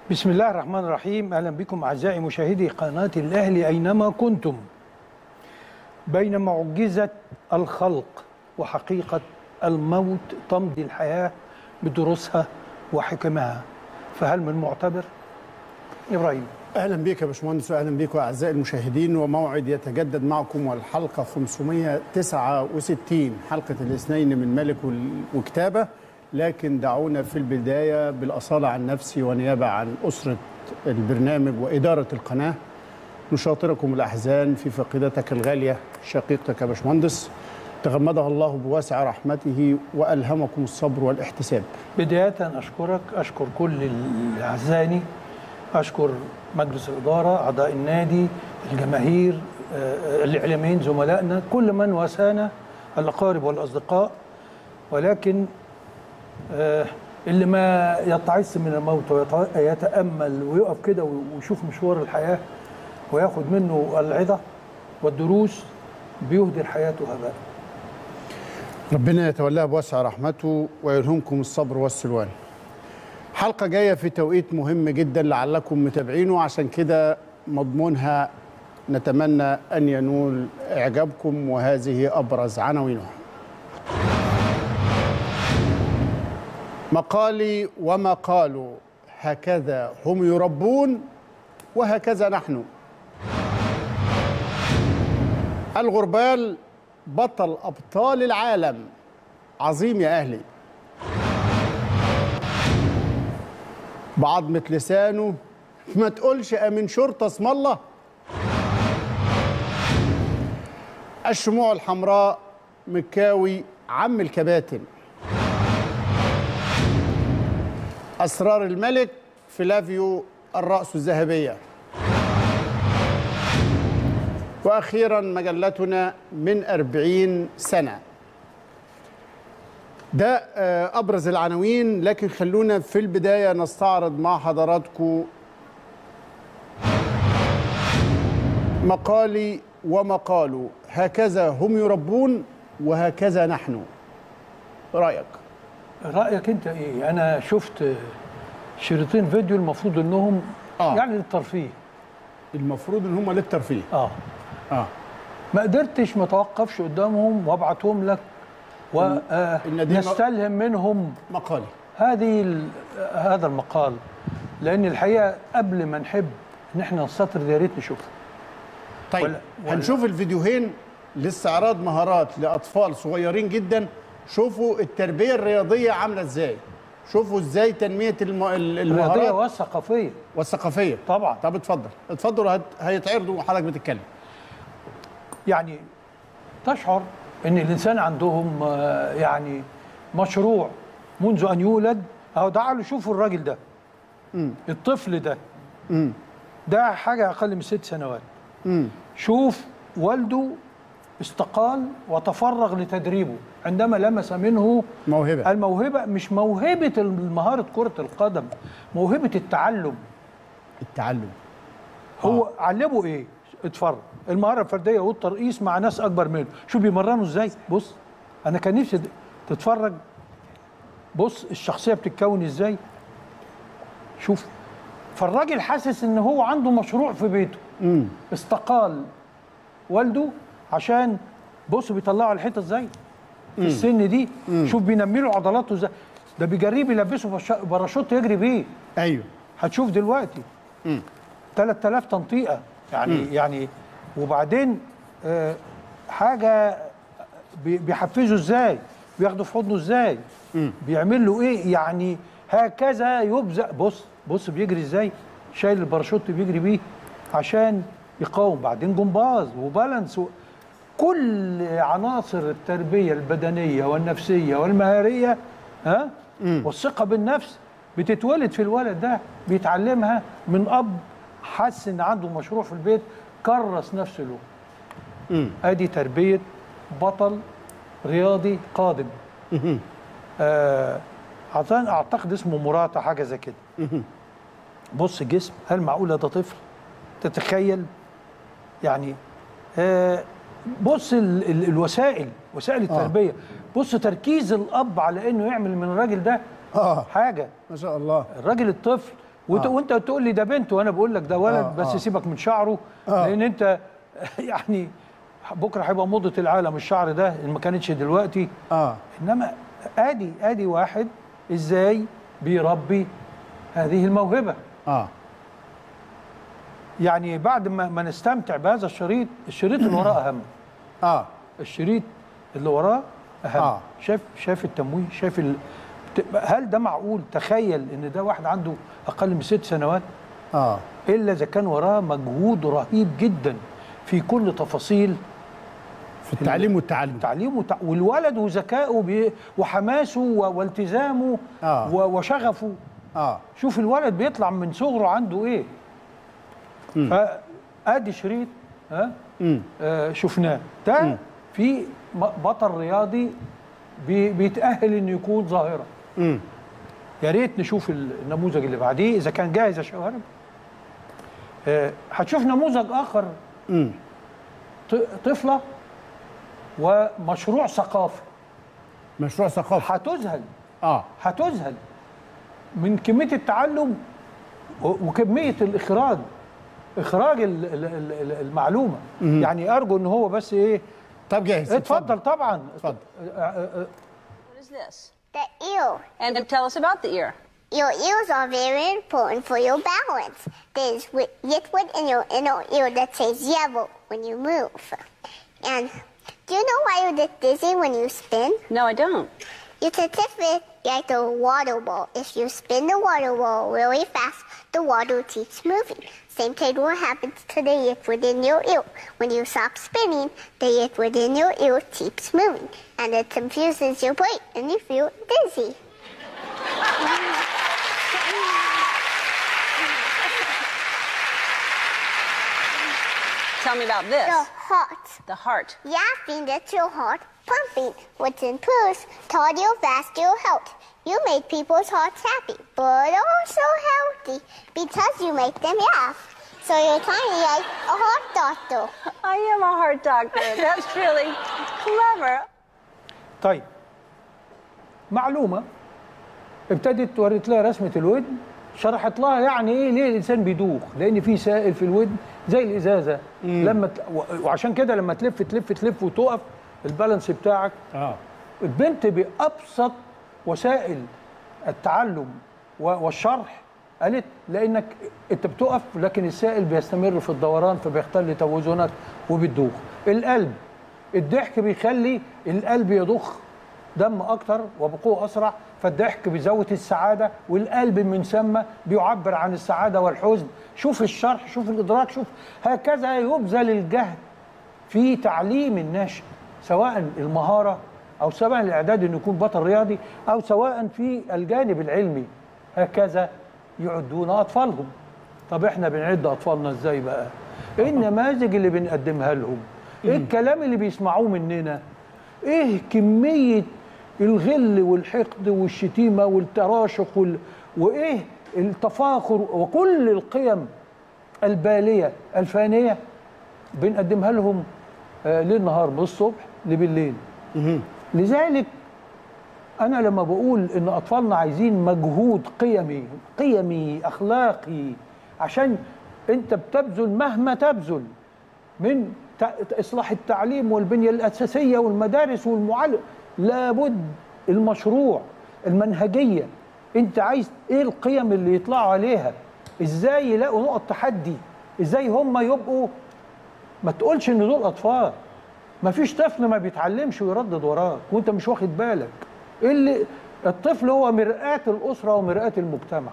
بسم الله الرحمن الرحيم اهلا بكم اعزائي مشاهدي قناه الاهلي اينما كنتم بين معجزه الخلق وحقيقه الموت تمضي الحياه بدروسها وحكمها فهل من معتبر ابراهيم اهلا بك يا باشمهندس واهلا بكم اعزائي المشاهدين وموعد يتجدد معكم والحلقه 569 حلقه الاثنين من ملك وكتابه لكن دعونا في البدايه بالاصاله عن نفسي ونيابه عن اسره البرنامج واداره القناه نشاطركم الاحزان في فقدتك الغاليه شقيقتك يا باشمهندس تغمدها الله بواسع رحمته والهمكم الصبر والاحتساب بدايه اشكرك اشكر كل اللي اعزاني اشكر مجلس الاداره اعضاء النادي الجماهير آه، الاعلاميين زملائنا كل من واسانا الاقارب والاصدقاء ولكن آه، اللي ما يتعس من الموت ويتامل ويقف كده ويشوف مشوار الحياه وياخد منه العظه والدروس بيهدر حياته هباء ربنا يتولاها بواسع رحمته ويلهمكم الصبر والسلوان حلقة جاية في توقيت مهم جدا لعلكم متابعينه عشان كده مضمونها نتمنى أن ينول إعجابكم وهذه أبرز عناوينها مقالي ومقال هكذا هم يربون وهكذا نحن الغربال بطل أبطال العالم عظيم يا أهلي بعضمة لسانه ما تقولش أمن شرطة اسم الله الشموع الحمراء مكاوي عم الكباتن أسرار الملك فلافيو الرأس الذهبية وأخيرا مجلتنا من أربعين سنة ده آه، أبرز العناوين لكن خلونا في البداية نستعرض مع حضراتكم مقالي ومقال هكذا هم يربون وهكذا نحن رأيك رايك انت ايه انا شفت شريطين فيديو المفروض انهم آه. يعني للترفيه المفروض ان هم للترفيه اه اه ما قدرتش ما اتوقفش قدامهم وابعتهم لك إن دي ونستلهم منهم مقالي هذه ال- هذا المقال لان الحقيقه قبل ما نحب ان احنا نسطر يا ريت نشوفه طيب ولا- ولا- هنشوف الفيديوهين لاستعراض مهارات لاطفال صغيرين جدا شوفوا التربيه الرياضيه عامله ازاي شوفوا ازاي تنميه الم... ال- الرياضيه المهارات والثقافيه والثقافيه طبعا طب اتفضل اتفضل هت... هيتعرضوا وحضرتك بتتكلم يعني تشعر ان الانسان عندهم آه، يعني مشروع منذ ان يولد اهو تعالوا شوفوا الراجل ده الطفل ده ده حاجه اقل من ست سنوات شوف والده استقال وتفرغ لتدريبه عندما لمس منه موهبه الموهبه مش موهبه مهاره كره القدم موهبه التعلم التعلم هو علمه ايه اتفرج المهاره الفرديه والترقيص مع ناس اكبر منه شوف بيمرنوا ازاي بص انا كان نفسي د- تتفرج بص الشخصيه بتتكون ازاي شوف فالراجل حاسس ان هو عنده مشروع في بيته استقال والده عشان بص بيطلعوا الحيطه ازاي في السن دي شوف بينمي له عضلاته ازاي ده بيجريه بيلبسه بش- باراشوت يجري بيه ايوه هتشوف دلوقتي 3000 تنطيقه يعني يعني وبعدين آه حاجه بي- بيحفزه ازاي بياخده في حضنه ازاي بيعمل له ايه يعني هكذا يبزق بص بص بيجري ازاي شايل الباراشوت بيجري بيه عشان يقاوم بعدين جمباز وبالانس و... كل عناصر التربيه البدنيه والنفسيه والمهاريه ها والثقه بالنفس بتتولد في الولد ده بيتعلمها من اب حس ان عنده مشروع في البيت كرس نفسه له ادي تربيه بطل رياضي قادم آه عطان اعتقد اسمه مراتا حاجه زي كده بص جسم هل معقوله ده طفل تتخيل يعني آه بص ال ال الوسائل وسائل التربيه بص تركيز الاب على انه يعمل من الراجل ده اه حاجه ما شاء الله الراجل الطفل وانت, آه. وانت تقول لي ده بنت وانا بقول لك ده ولد آه، بس آه. سيبك من شعره آه. لان انت يعني بكره هيبقى موضه العالم الشعر ده ان ما كانتش دلوقتي اه انما ادي ادي واحد ازاي بيربي هذه الموهبه اه يعني بعد ما, ما نستمتع بهذا الشريط الشريط اللي وراه اهم اه الشريط اللي وراه اهم آه. شايف شايف التمويه شايف ال... بت- هل ده معقول تخيل ان ده واحد عنده اقل من ست سنوات اه الا اذا كان وراه مجهود رهيب جدا في كل تفاصيل في التعليم والتعلم تعليمه وتع... والولد وذكائه بي... وحماسه و... والتزامه آه. و... وشغفه اه شوف الولد بيطلع من صغره عنده ايه فادي شريط ها امم آه شفناه ده في م- بطل رياضي بي... بيتاهل انه يكون ظاهره امم يا ريت نشوف النموذج اللي بعديه اذا كان جاهز يا شوارب آه، هتشوف نموذج اخر امم ط- طفله ومشروع ثقافي مشروع ثقافي هتذهل اه هتذهل من كميه التعلم و- وكميه الاخراج اخراج ال- ال- ال- المعلومه يعني ارجو ان هو بس ايه طب جاهز اتفضل طبعا اتفضل. آه، آه، آه، What is this? The ear. And tell us about the ear. Your ears are very important for your balance. There's wi- liquid in your inner ear that says yellow when you move. And do you know why you get dizzy when you spin? No, I don't. It's as if it's like a water ball. If you spin the water ball really fast, the water keeps moving. Same thing what happens to the liquid in your ear. When you stop spinning, the liquid in your ear keeps moving. And it confuses your brain and you feel dizzy. Tell me about this. Your heart. The heart. Laughing gets your heart pumping, which improves cardiovascular health. You make people's hearts happy, but also healthy because you make them laugh. So you're kind of like a heart doctor. I am a heart doctor. That's really clever. طيب معلومه ابتدت وريت لها رسمه الودن شرحت لها يعني ايه ليه الانسان بيدوخ لان في سائل في الودن زي الازازه لما ت... و- وعشان كده لما تلف تلف تلف وتقف البالانس بتاعك اه البنت بابسط وسائل التعلم و- والشرح قالت لانك انت بتقف لكن السائل بيستمر في الدوران فبيختل توازنك وبتدوخ القلب الضحك بيخلي القلب يضخ دم اكتر وبقوه اسرع فالضحك بيزود السعاده والقلب من ثم بيعبر عن السعاده والحزن شوف الشرح شوف الادراك شوف هكذا يبذل الجهد في تعليم الناشئ سواء المهاره او سواء الاعداد انه يكون بطل رياضي او سواء في الجانب العلمي هكذا يعدون اطفالهم طب احنا بنعد اطفالنا ازاي بقى ايه النماذج اللي بنقدمها لهم ايه الكلام اللي بيسمعوه مننا ايه كميه الغل والحقد والشتيمه والتراشق وال... وايه التفاخر وكل القيم الباليه الفانيه بنقدمها لهم آه، ليل نهار من الصبح لبالليل لذلك انا لما بقول ان اطفالنا عايزين مجهود قيمي قيمي اخلاقي عشان انت بتبذل مهما تبذل من ت- اصلاح التعليم والبنيه الاساسيه والمدارس والمعلم لابد المشروع المنهجيه انت عايز ايه القيم اللي يطلعوا عليها ازاي يلاقوا نقط تحدي ازاي هم يبقوا ما تقولش ان دول اطفال ما فيش طفل ما بيتعلمش ويردد وراك وانت مش واخد بالك إيه اللي الطفل هو مرآة الأسرة ومرآة المجتمع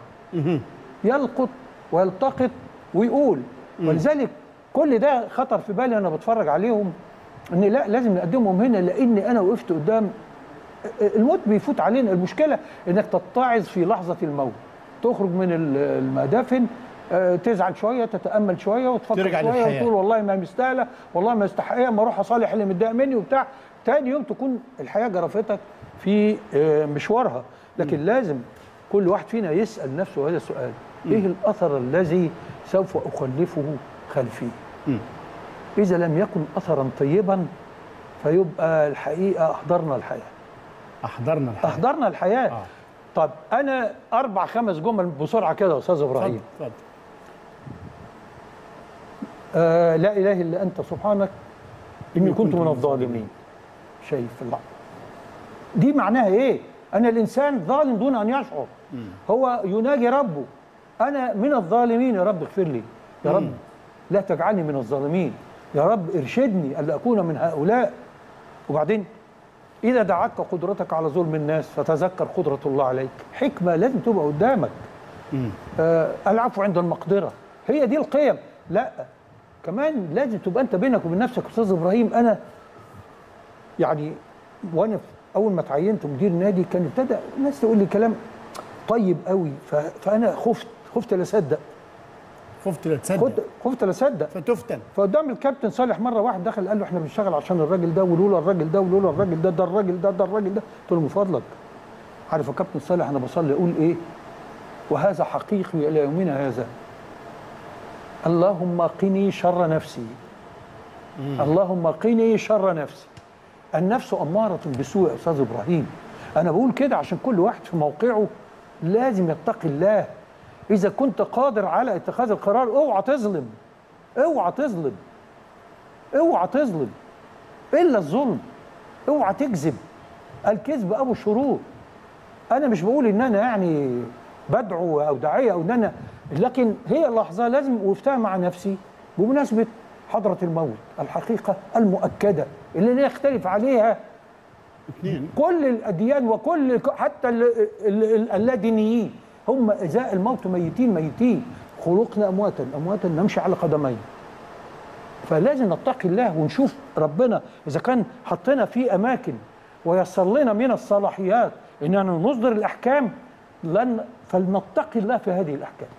يلقط ويلتقط ويقول ولذلك كل ده خطر في بالي انا بتفرج عليهم ان لا لازم نقدمهم هنا لان انا وقفت قدام الموت بيفوت علينا المشكله انك تتعظ في لحظه الموت تخرج من ال- المدافن آه، تزعل شويه تتامل شويه وتفكر ترجع شويه للحياة. وتقول والله ما مستاهله والله ما يستحقها اما اروح اصالح اللي متضايق مني وبتاع تاني يوم تكون الحياه جرفتك في آه، مشوارها لكن لازم كل واحد فينا يسال نفسه هذا السؤال ايه الاثر الذي سوف اخلفه خلفي اذا لم يكن اثرا طيبا فيبقى الحقيقه احضرنا الحياه احضرنا الحياه احضرنا الحياه آه. طب انا اربع خمس جمل بسرعه كده يا استاذ ابراهيم اتفضل آه لا اله الا انت سبحانك اني كنت من الظالمين شايف الله دي معناها ايه ان الانسان ظالم دون ان يشعر هو يناجي ربه انا من الظالمين يا رب اغفر لي يا رب لا تجعلني من الظالمين يا رب ارشدني الا اكون من هؤلاء وبعدين اذا دعتك قدرتك على ظلم الناس فتذكر قدره الله عليك حكمه لازم تبقى قدامك آه العفو عند المقدره هي دي القيم لا كمان لازم تبقى انت بينك وبين نفسك يا استاذ ابراهيم انا يعني وانا في- اول ما اتعينت مدير نادي كان ابتدى الناس تقول لي كلام طيب قوي ف- فانا خفت خفت لا اصدق خفت لا تصدق خفت خفت لا اصدق فتفتن فقدام الكابتن صالح مره واحد دخل قال له احنا بنشتغل عشان الراجل ده ولولا الراجل ده ولولا الراجل ده ده الراجل ده ده الراجل ده قلت له من فضلك عارف يا كابتن صالح انا بصلي اقول ايه وهذا حقيقي الى يومنا هذا اللهم قني شر نفسي اللهم قني شر نفسي النفس اماره بالسوء يا استاذ ابراهيم انا بقول كده عشان كل واحد في موقعه لازم يتقي الله اذا كنت قادر على اتخاذ القرار اوعى تظلم اوعى تظلم اوعى تظلم الا الظلم اوعى تكذب الكذب ابو الشرور انا مش بقول ان انا يعني بدعو او داعيه او ان انا لكن هي لحظه لازم وقفتها مع نفسي بمناسبه حضره الموت الحقيقه المؤكده اللي لا يختلف عليها اثنين كل الاديان وكل حتى ال- ال- ال- اللادينيين هم ازاء الموت ميتين ميتين خلقنا امواتا امواتا نمشي على قدمين فلازم نتقي الله ونشوف ربنا اذا كان حطنا في اماكن ويسر لنا من الصلاحيات اننا نصدر الاحكام لن فلنتقي الله في هذه الاحكام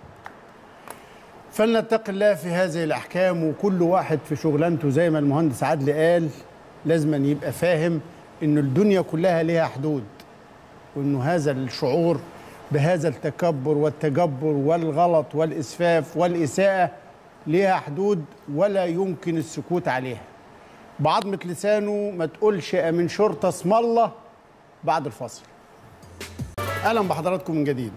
فلنتقي الله في هذه الاحكام وكل واحد في شغلانته زي ما المهندس عدلي قال لازم أن يبقى فاهم ان الدنيا كلها ليها حدود وانه هذا الشعور بهذا التكبر والتجبر والغلط والاسفاف والاساءه ليها حدود ولا يمكن السكوت عليها بعضمة لسانه ما تقولش من شرطة اسم الله بعد الفصل اهلا بحضراتكم من جديد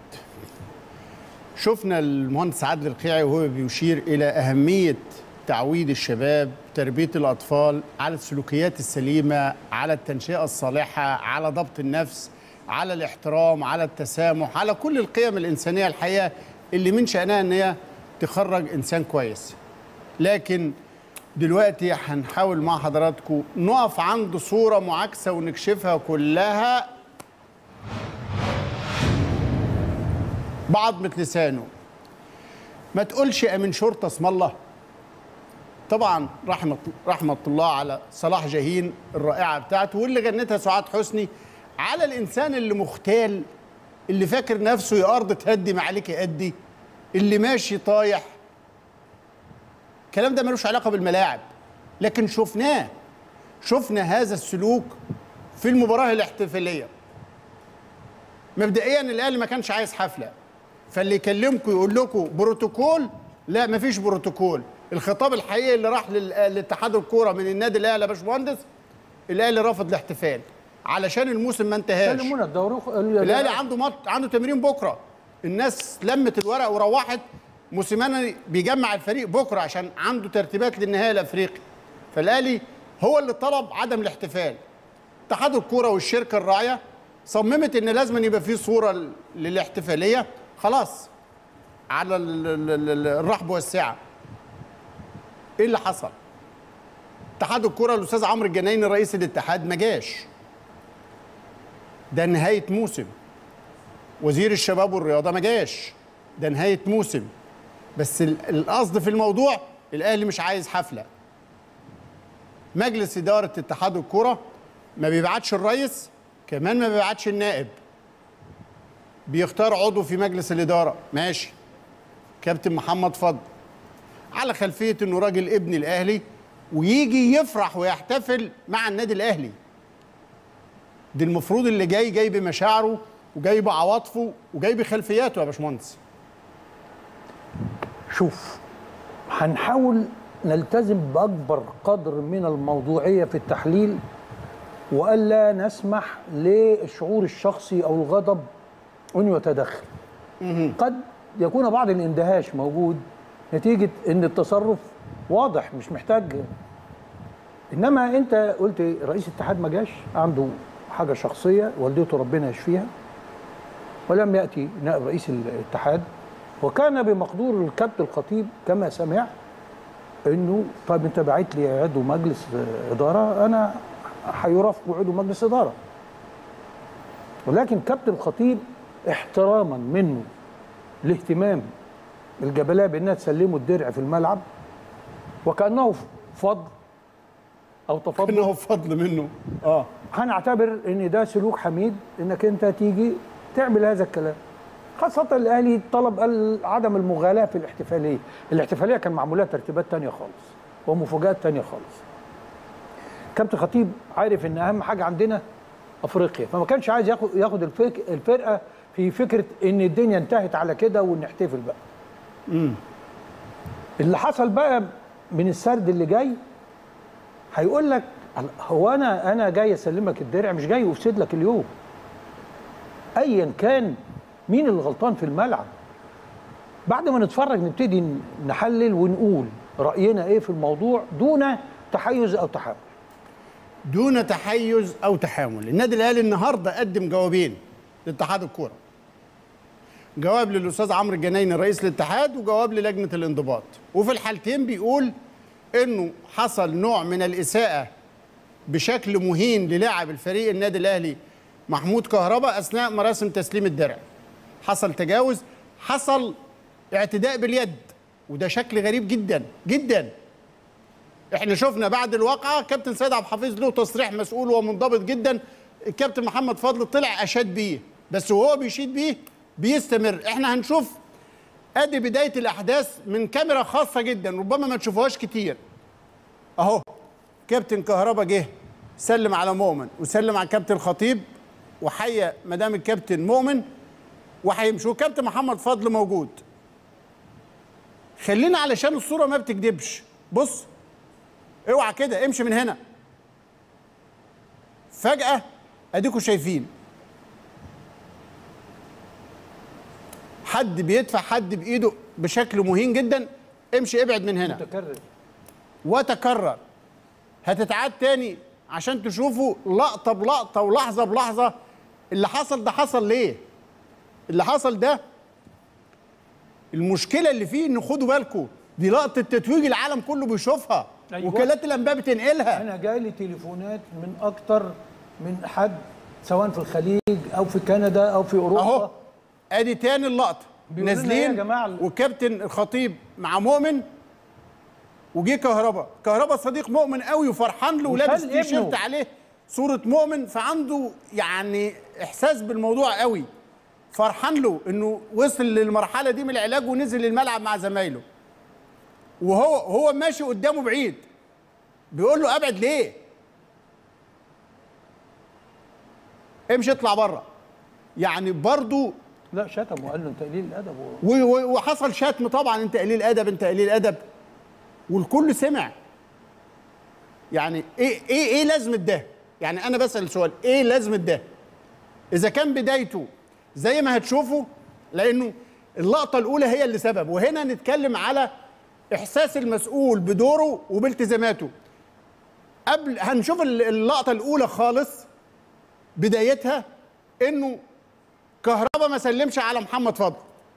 شفنا المهندس عادل القيعي وهو بيشير الى اهميه تعويد الشباب تربيه الاطفال على السلوكيات السليمه على التنشئه الصالحه على ضبط النفس على الاحترام على التسامح على كل القيم الانسانيه الحقيقه اللي من شانها ان هي تخرج انسان كويس لكن دلوقتي هنحاول مع حضراتكم نقف عند صوره معاكسه ونكشفها كلها بعضمة لسانه ما تقولش امين شرطه اسم الله طبعا رحمه رحمه الله على صلاح جاهين الرائعه بتاعته واللي غنتها سعاد حسني على الانسان اللي مختال اللي فاكر نفسه يا ارض تهدي ما عليك ادي اللي ماشي طايح الكلام ده ملوش علاقه بالملاعب لكن شفناه شفنا هذا السلوك في المباراه الاحتفاليه مبدئيا الاهلي ما كانش عايز حفله فاللي يكلمكم يقول لكم بروتوكول لا مفيش بروتوكول الخطاب الحقيقي اللي راح لل- لاتحاد الكوره من النادي الاهلي يا باشمهندس الاهلي رفض الاحتفال علشان الموسم ما انتهاش سلمونا الدوري الاهلي عنده مط... عنده تمرين بكره الناس لمت الورق وروحت موسيماني بيجمع الفريق بكره عشان عنده ترتيبات للنهائي الافريقي فالاهلي هو اللي طلب عدم الاحتفال اتحاد الكوره والشركه الراعيه صممت ان لازم يبقى في صوره ل- للاحتفاليه خلاص على ال- ال- ال- الرحب والسعه ايه اللي حصل اتحاد الكوره الاستاذ عمرو الجنايني رئيس الاتحاد ما جاش ده نهايه موسم وزير الشباب والرياضه ما جاش ده نهايه موسم بس ال- القصد في الموضوع الاهلي مش عايز حفله مجلس اداره اتحاد الكوره ما بيبعتش الرئيس كمان ما بيبعتش النائب بيختار عضو في مجلس الاداره ماشي كابتن محمد فضل على خلفيه انه راجل ابن الاهلي ويجي يفرح ويحتفل مع النادي الاهلي دي المفروض اللي جاي جاي بمشاعره وجاي بعواطفه وجاي بخلفياته يا باشمهندس شوف هنحاول نلتزم بأكبر قدر من الموضوعية في التحليل وألا نسمح للشعور الشخصي أو الغضب انه يتدخل قد يكون بعض الاندهاش موجود نتيجه ان التصرف واضح مش محتاج انما انت قلت رئيس الاتحاد ما جاش عنده حاجه شخصيه والدته ربنا يشفيها ولم ياتي نائب رئيس الاتحاد وكان بمقدور الكابتن الخطيب كما سمع انه طيب انت بعت لي عضو مجلس اداره انا هيرافقوا عضو مجلس اداره ولكن كابتن الخطيب احتراما منه لاهتمام الجبلاء بانها تسلمه الدرع في الملعب وكانه فضل او تفضل انه فضل منه اه هنعتبر ان ده سلوك حميد انك انت تيجي تعمل هذا الكلام خاصة الاهلي طلب ال- عدم المغالاة في الاحتفالية، الاحتفالية كان معمولها ترتيبات تانية خالص ومفاجآت تانية خالص. كابتن خطيب عارف ان اهم حاجة عندنا افريقيا، فما كانش عايز ياخد ياخد الفك الفرقة في فكرة ان الدنيا انتهت على كده ونحتفل بقى. اللي حصل بقى من السرد اللي جاي هيقول لك هو انا انا جاي اسلمك الدرع مش جاي افسد لك اليوم ايا كان مين اللي غلطان في الملعب بعد ما نتفرج نبتدي نحلل ونقول راينا ايه في الموضوع دون تحيز او تحامل دون تحيز او تحامل النادي الاهلي النهارده قدم جوابين لاتحاد الكوره جواب للاستاذ عمرو الجنايني رئيس الاتحاد وجواب للجنه الانضباط وفي الحالتين بيقول انه حصل نوع من الاساءه بشكل مهين للاعب الفريق النادي الاهلي محمود كهربا اثناء مراسم تسليم الدرع حصل تجاوز حصل اعتداء باليد وده شكل غريب جدا جدا احنا شفنا بعد الواقعه كابتن سيد عبد الحفيظ له تصريح مسؤول ومنضبط جدا الكابتن محمد فضل طلع اشاد بيه بس وهو بيشيد بيه بيستمر احنا هنشوف ادي بدايه الاحداث من كاميرا خاصه جدا ربما ما تشوفوهاش كتير اهو كابتن كهربا جه سلم على مؤمن وسلم على كابتن خطيب وحيا مدام الكابتن مؤمن وهيمشوا كابتن محمد فضل موجود خلينا علشان الصوره ما بتكذبش بص اوعى كده امشي من هنا فجأة اديكم شايفين حد بيدفع حد بايده بشكل مهين جدا امشي ابعد من هنا متكرر وتكرر هتتعاد تاني عشان تشوفوا لقطة بلقطة ولحظة بلحظة اللي حصل ده حصل ليه اللي حصل ده المشكلة اللي فيه ان خدوا بالكم دي لقطة تتويج العالم كله بيشوفها أيوة. وكالات الانباء بتنقلها انا جالي تليفونات من اكتر من حد سواء في الخليج او في كندا او في اوروبا اهو ادي تاني اللقطه بيقولوا لنا إيه نازلين يا جماعة ال- والكابتن الخطيب مع مؤمن وجه كهربا كهربا صديق مؤمن قوي وفرحان له وشال ولابس ابنه. تيشيرت عليه صوره مؤمن فعنده يعني احساس بالموضوع قوي فرحان له انه وصل للمرحله دي من العلاج ونزل الملعب مع زمايله وهو هو ماشي قدامه بعيد بيقول له ابعد ليه امشي اطلع بره يعني برضو لا شتم وقال له انت قليل الادب و... و- و- وحصل شتم طبعا انت قليل ادب انت قليل ادب والكل سمع يعني ايه ايه ايه لازمه ده يعني انا بسال سؤال ايه لازمه ده اذا كان بدايته زي ما هتشوفوا لانه اللقطه الاولى هي اللي سبب وهنا نتكلم على احساس المسؤول بدوره وبالتزاماته قبل هنشوف ال- اللقطه الاولى خالص بدايتها انه كهربا ما سلمش على محمد فضل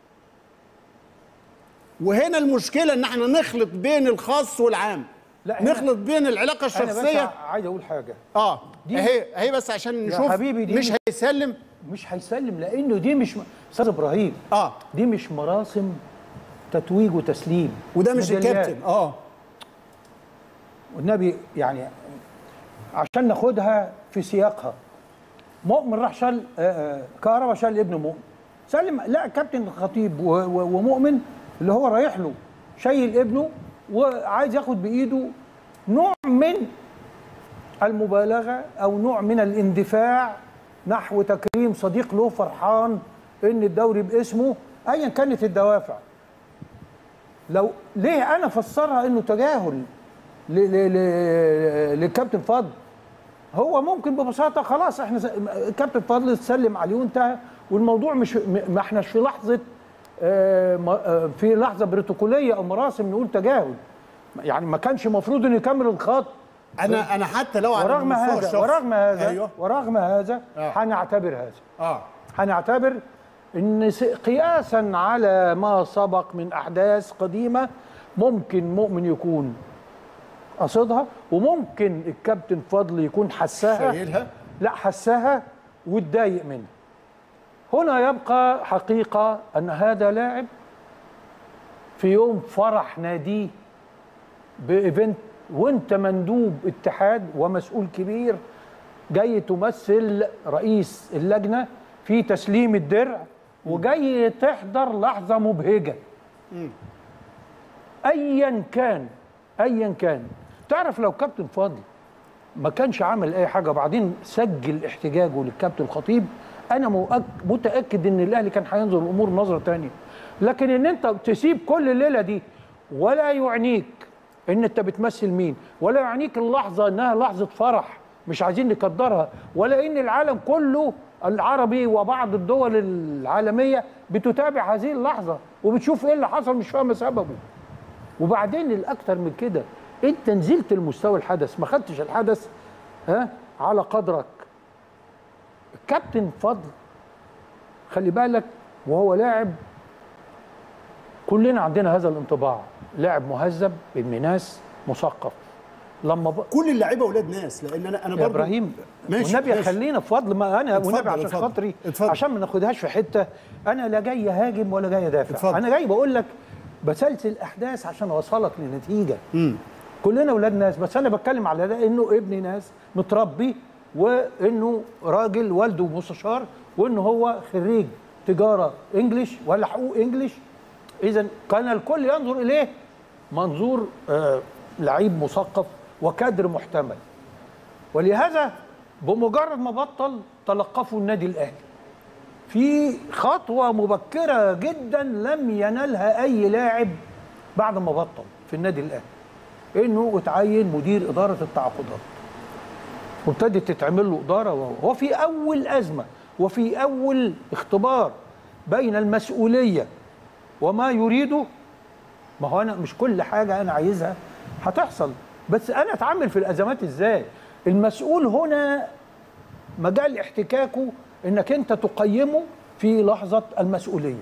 وهنا المشكله ان احنا نخلط بين الخاص والعام لا، هنا- نخلط بين العلاقه انا بس الشخصيه عايز اقول حاجه اه دي- اهي اهي بس عشان يا نشوف حبيبي دي مش مش- هيسلم مش هيسلم لانه دي مش استاذ ابراهيم اه دي مش مراسم تتويج وتسليم وده مش ميداليات. الكابتن اه والنبي يعني عشان ناخدها في سياقها مؤمن راح شال آه، آه، كهربا شال ابن مؤمن سلم لا كابتن الخطيب و- و- ومؤمن اللي هو رايح له شايل ابنه وعايز ياخد بايده نوع من المبالغه او نوع من الاندفاع نحو تكريم صديق له فرحان ان الدوري باسمه ايا كانت الدوافع لو ليه انا فسرها انه تجاهل ل- ل- ل- للكابتن فضل هو ممكن ببساطه خلاص احنا س- الكابتن فضل سلم عليه وانتهى والموضوع مش م- ما احناش في لحظه آه، ما- آه، في لحظه بروتوكوليه او مراسم نقول تجاهل يعني ما كانش المفروض انه يكمل الخط انا انا حتى لو على ورغم المستوى هذا الشخصي- ورغم هذا ايوه ورغم هذا آه. هنعتبر هذا اه هنعتبر ان س- قياسا على ما سبق من احداث قديمه ممكن مؤمن يكون قصدها وممكن الكابتن فضل يكون حساها شايلها لا حساها واتضايق منها هنا يبقى حقيقه ان هذا لاعب في يوم فرح ناديه بايفنت وانت مندوب اتحاد ومسؤول كبير جاي تمثل رئيس اللجنه في تسليم الدرع وجاي تحضر لحظه مبهجه ايا كان ايا كان تعرف لو كابتن فاضل ما كانش عمل اي حاجه وبعدين سجل احتجاجه للكابتن الخطيب انا مؤك- متاكد ان الاهلي كان هينظر الامور نظره تانية لكن ان انت تسيب كل الليله دي ولا يعنيك ان انت بتمثل مين ولا يعنيك اللحظه انها لحظه فرح مش عايزين نقدرها ولا ان العالم كله العربي وبعض الدول العالميه بتتابع هذه اللحظه وبتشوف ايه اللي حصل مش فاهمه سببه وبعدين الاكثر من كده انت نزلت المستوى الحدث ما خدتش الحدث ها على قدرك كابتن فضل خلي بالك وهو لاعب كلنا عندنا هذا الانطباع لاعب مهذب ابن ناس مثقف لما ب... كل اللعيبه اولاد ناس لان انا انا يا برضو ابراهيم ماشي والنبي ماشي. خلينا في فضل ما انا اتفضل، والنبي عشان اتفضل، خاطري اتفضل. عشان ما ناخدهاش في حته انا لا جاي هاجم ولا جاي ادافع اتفضل. انا جاي بقول لك بسلسل احداث عشان اوصلك لنتيجه كلنا اولاد ناس بس انا بتكلم على ده انه ابن ناس متربي وانه راجل والده مستشار وانه هو خريج تجاره انجليش ولا حقوق انجليش اذا كان الكل ينظر اليه منظور آه لعيب مثقف وكادر محتمل ولهذا بمجرد ما بطل تلقفوا النادي الاهلي في خطوه مبكره جدا لم ينالها اي لاعب بعد ما بطل في النادي الاهلي انه اتعين مدير اداره التعاقدات وابتدت تتعمل له اداره وهو هو في اول ازمه وفي اول اختبار بين المسؤوليه وما يريده ما هو انا مش كل حاجه انا عايزها هتحصل بس انا اتعامل في الازمات ازاي المسؤول هنا مجال احتكاكه انك انت تقيمه في لحظه المسؤوليه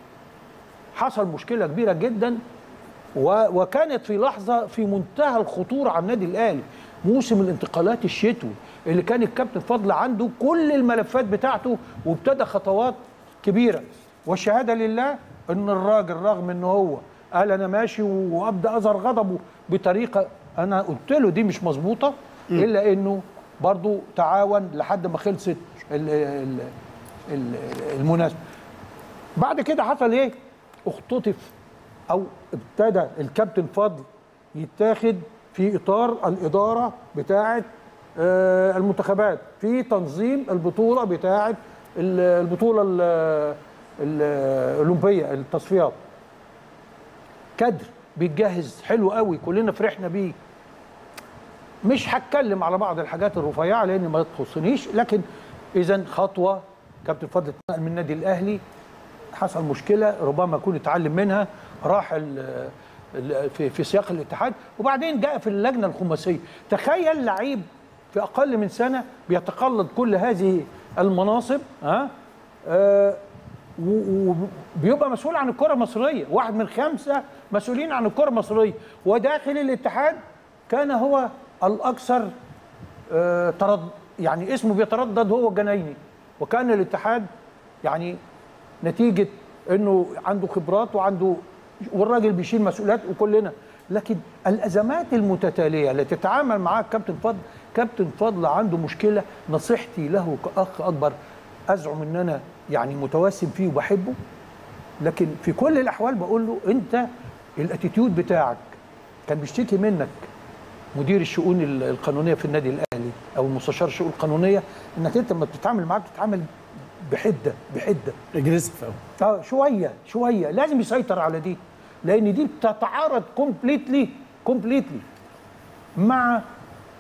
حصل مشكله كبيره جدا و- وكانت في لحظه في منتهى الخطوره على النادي الاهلي موسم الانتقالات الشتوي اللي كان الكابتن فضل عنده كل الملفات بتاعته وابتدى خطوات كبيره والشهاده لله ان الراجل رغم ان هو قال انا ماشي وابدا اظهر غضبه بطريقه انا قلت له دي مش مظبوطه الا انه برضو تعاون لحد ما خلصت ال- ال- ال- المناسبه بعد كده حصل ايه اختطف او ابتدى الكابتن فضل يتاخد في اطار الاداره بتاعه آه، المنتخبات في تنظيم البطوله بتاعه ال- البطوله ال- ال- الاولمبيه التصفيات كادر بيتجهز حلو قوي كلنا فرحنا بيه مش هتكلم على بعض الحاجات الرفيعه لان ما تخصنيش لكن اذا خطوه كابتن فضل اتنقل من النادي الاهلي حصل مشكله ربما يكون اتعلم منها راح ال- ال- في في سياق الاتحاد وبعدين جاء في اللجنه الخماسيه تخيل لعيب في اقل من سنه بيتقلد كل هذه المناصب ها آه و- وبيبقى مسؤول عن الكره المصريه واحد من خمسه مسؤولين عن الكره المصريه وداخل الاتحاد كان هو الاكثر آه، ترد يعني اسمه بيتردد هو الجنايني وكان الاتحاد يعني نتيجه انه عنده خبرات وعنده والراجل بيشيل مسؤوليات وكلنا لكن الازمات المتتاليه التي تتعامل معها كابتن فضل كابتن فضل عنده مشكله نصيحتي له كاخ اكبر ازعم ان انا يعني متوسم فيه وبحبه لكن في كل الاحوال بقول له انت الاتيتيود بتاعك كان بيشتكي منك مدير الشؤون ال- القانونيه في النادي الاهلي او مستشار الشؤون القانونيه انك انت لما بتتعامل معاه بتتعامل بحده بحده اجريسيف قوي اه شويه شويه لازم يسيطر على دي لان دي بتتعارض كومبليتلي كومبليتلي مع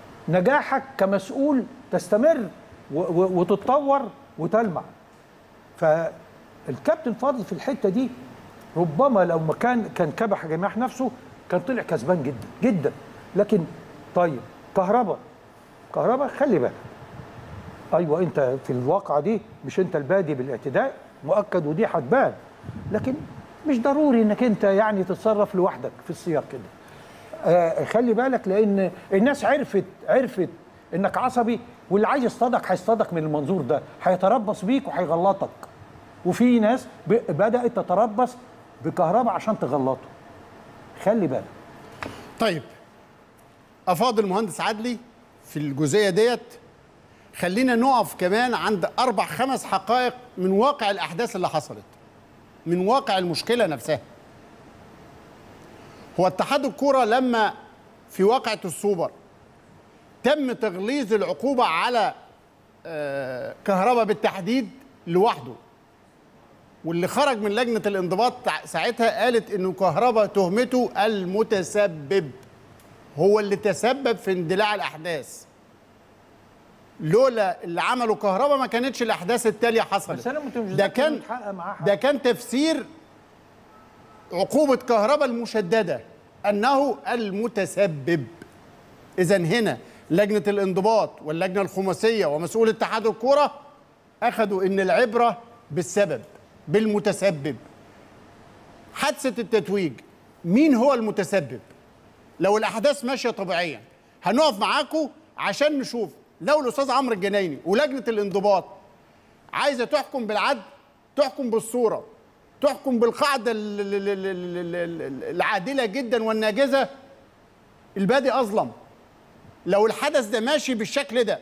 نجاحك كمسؤول تستمر و- و- وتتطور وتلمع فالكابتن فاضل في الحته دي ربما لو ما كان كان كبح جماح نفسه كان طلع كسبان جدا جدا لكن طيب كهربا كهربا خلي بالك ايوه انت في الواقعه دي مش انت البادي بالاعتداء مؤكد ودي هتبان لكن مش ضروري انك انت يعني تتصرف لوحدك في السياق كده آه خلي بالك لان الناس عرفت عرفت انك عصبي واللي عايز يصطادك هيصطادك من المنظور ده هيتربص بيك وهيغلطك وفي ناس ب- بدات تتربص بكهرباء عشان تغلطه خلي بالك طيب افاضل المهندس عدلي في الجزئيه ديت خلينا نقف كمان عند اربع خمس حقائق من واقع الاحداث اللي حصلت من واقع المشكله نفسها هو اتحاد الكوره لما في واقعه السوبر تم تغليظ العقوبه على آه، كهربا بالتحديد لوحده واللي خرج من لجنه الانضباط تع- ساعتها قالت انه كهربا تهمته المتسبب هو اللي تسبب في اندلاع الاحداث لولا اللي عمله كهربا ما كانتش الاحداث التاليه حصلت بس انا مت- مش ده متأكد إنه كان اتحقق معاه حاجة. ده كان تفسير عقوبه كهربا المشدده انه المتسبب اذا هنا لجنه الانضباط واللجنه الخماسيه ومسؤول اتحاد الكوره اخذوا ان العبره بالسبب بالمتسبب حادثه التتويج مين هو المتسبب لو الاحداث ماشيه طبيعيا هنقف معاكم عشان نشوف لو الاستاذ عمرو الجنايني ولجنه الانضباط عايزه تحكم بالعدل تحكم بالصوره تحكم بالقاعده ال- ال- ال- ال- ال- ال- العادله جدا والناجزه البادي اظلم لو الحدث ده ماشي بالشكل ده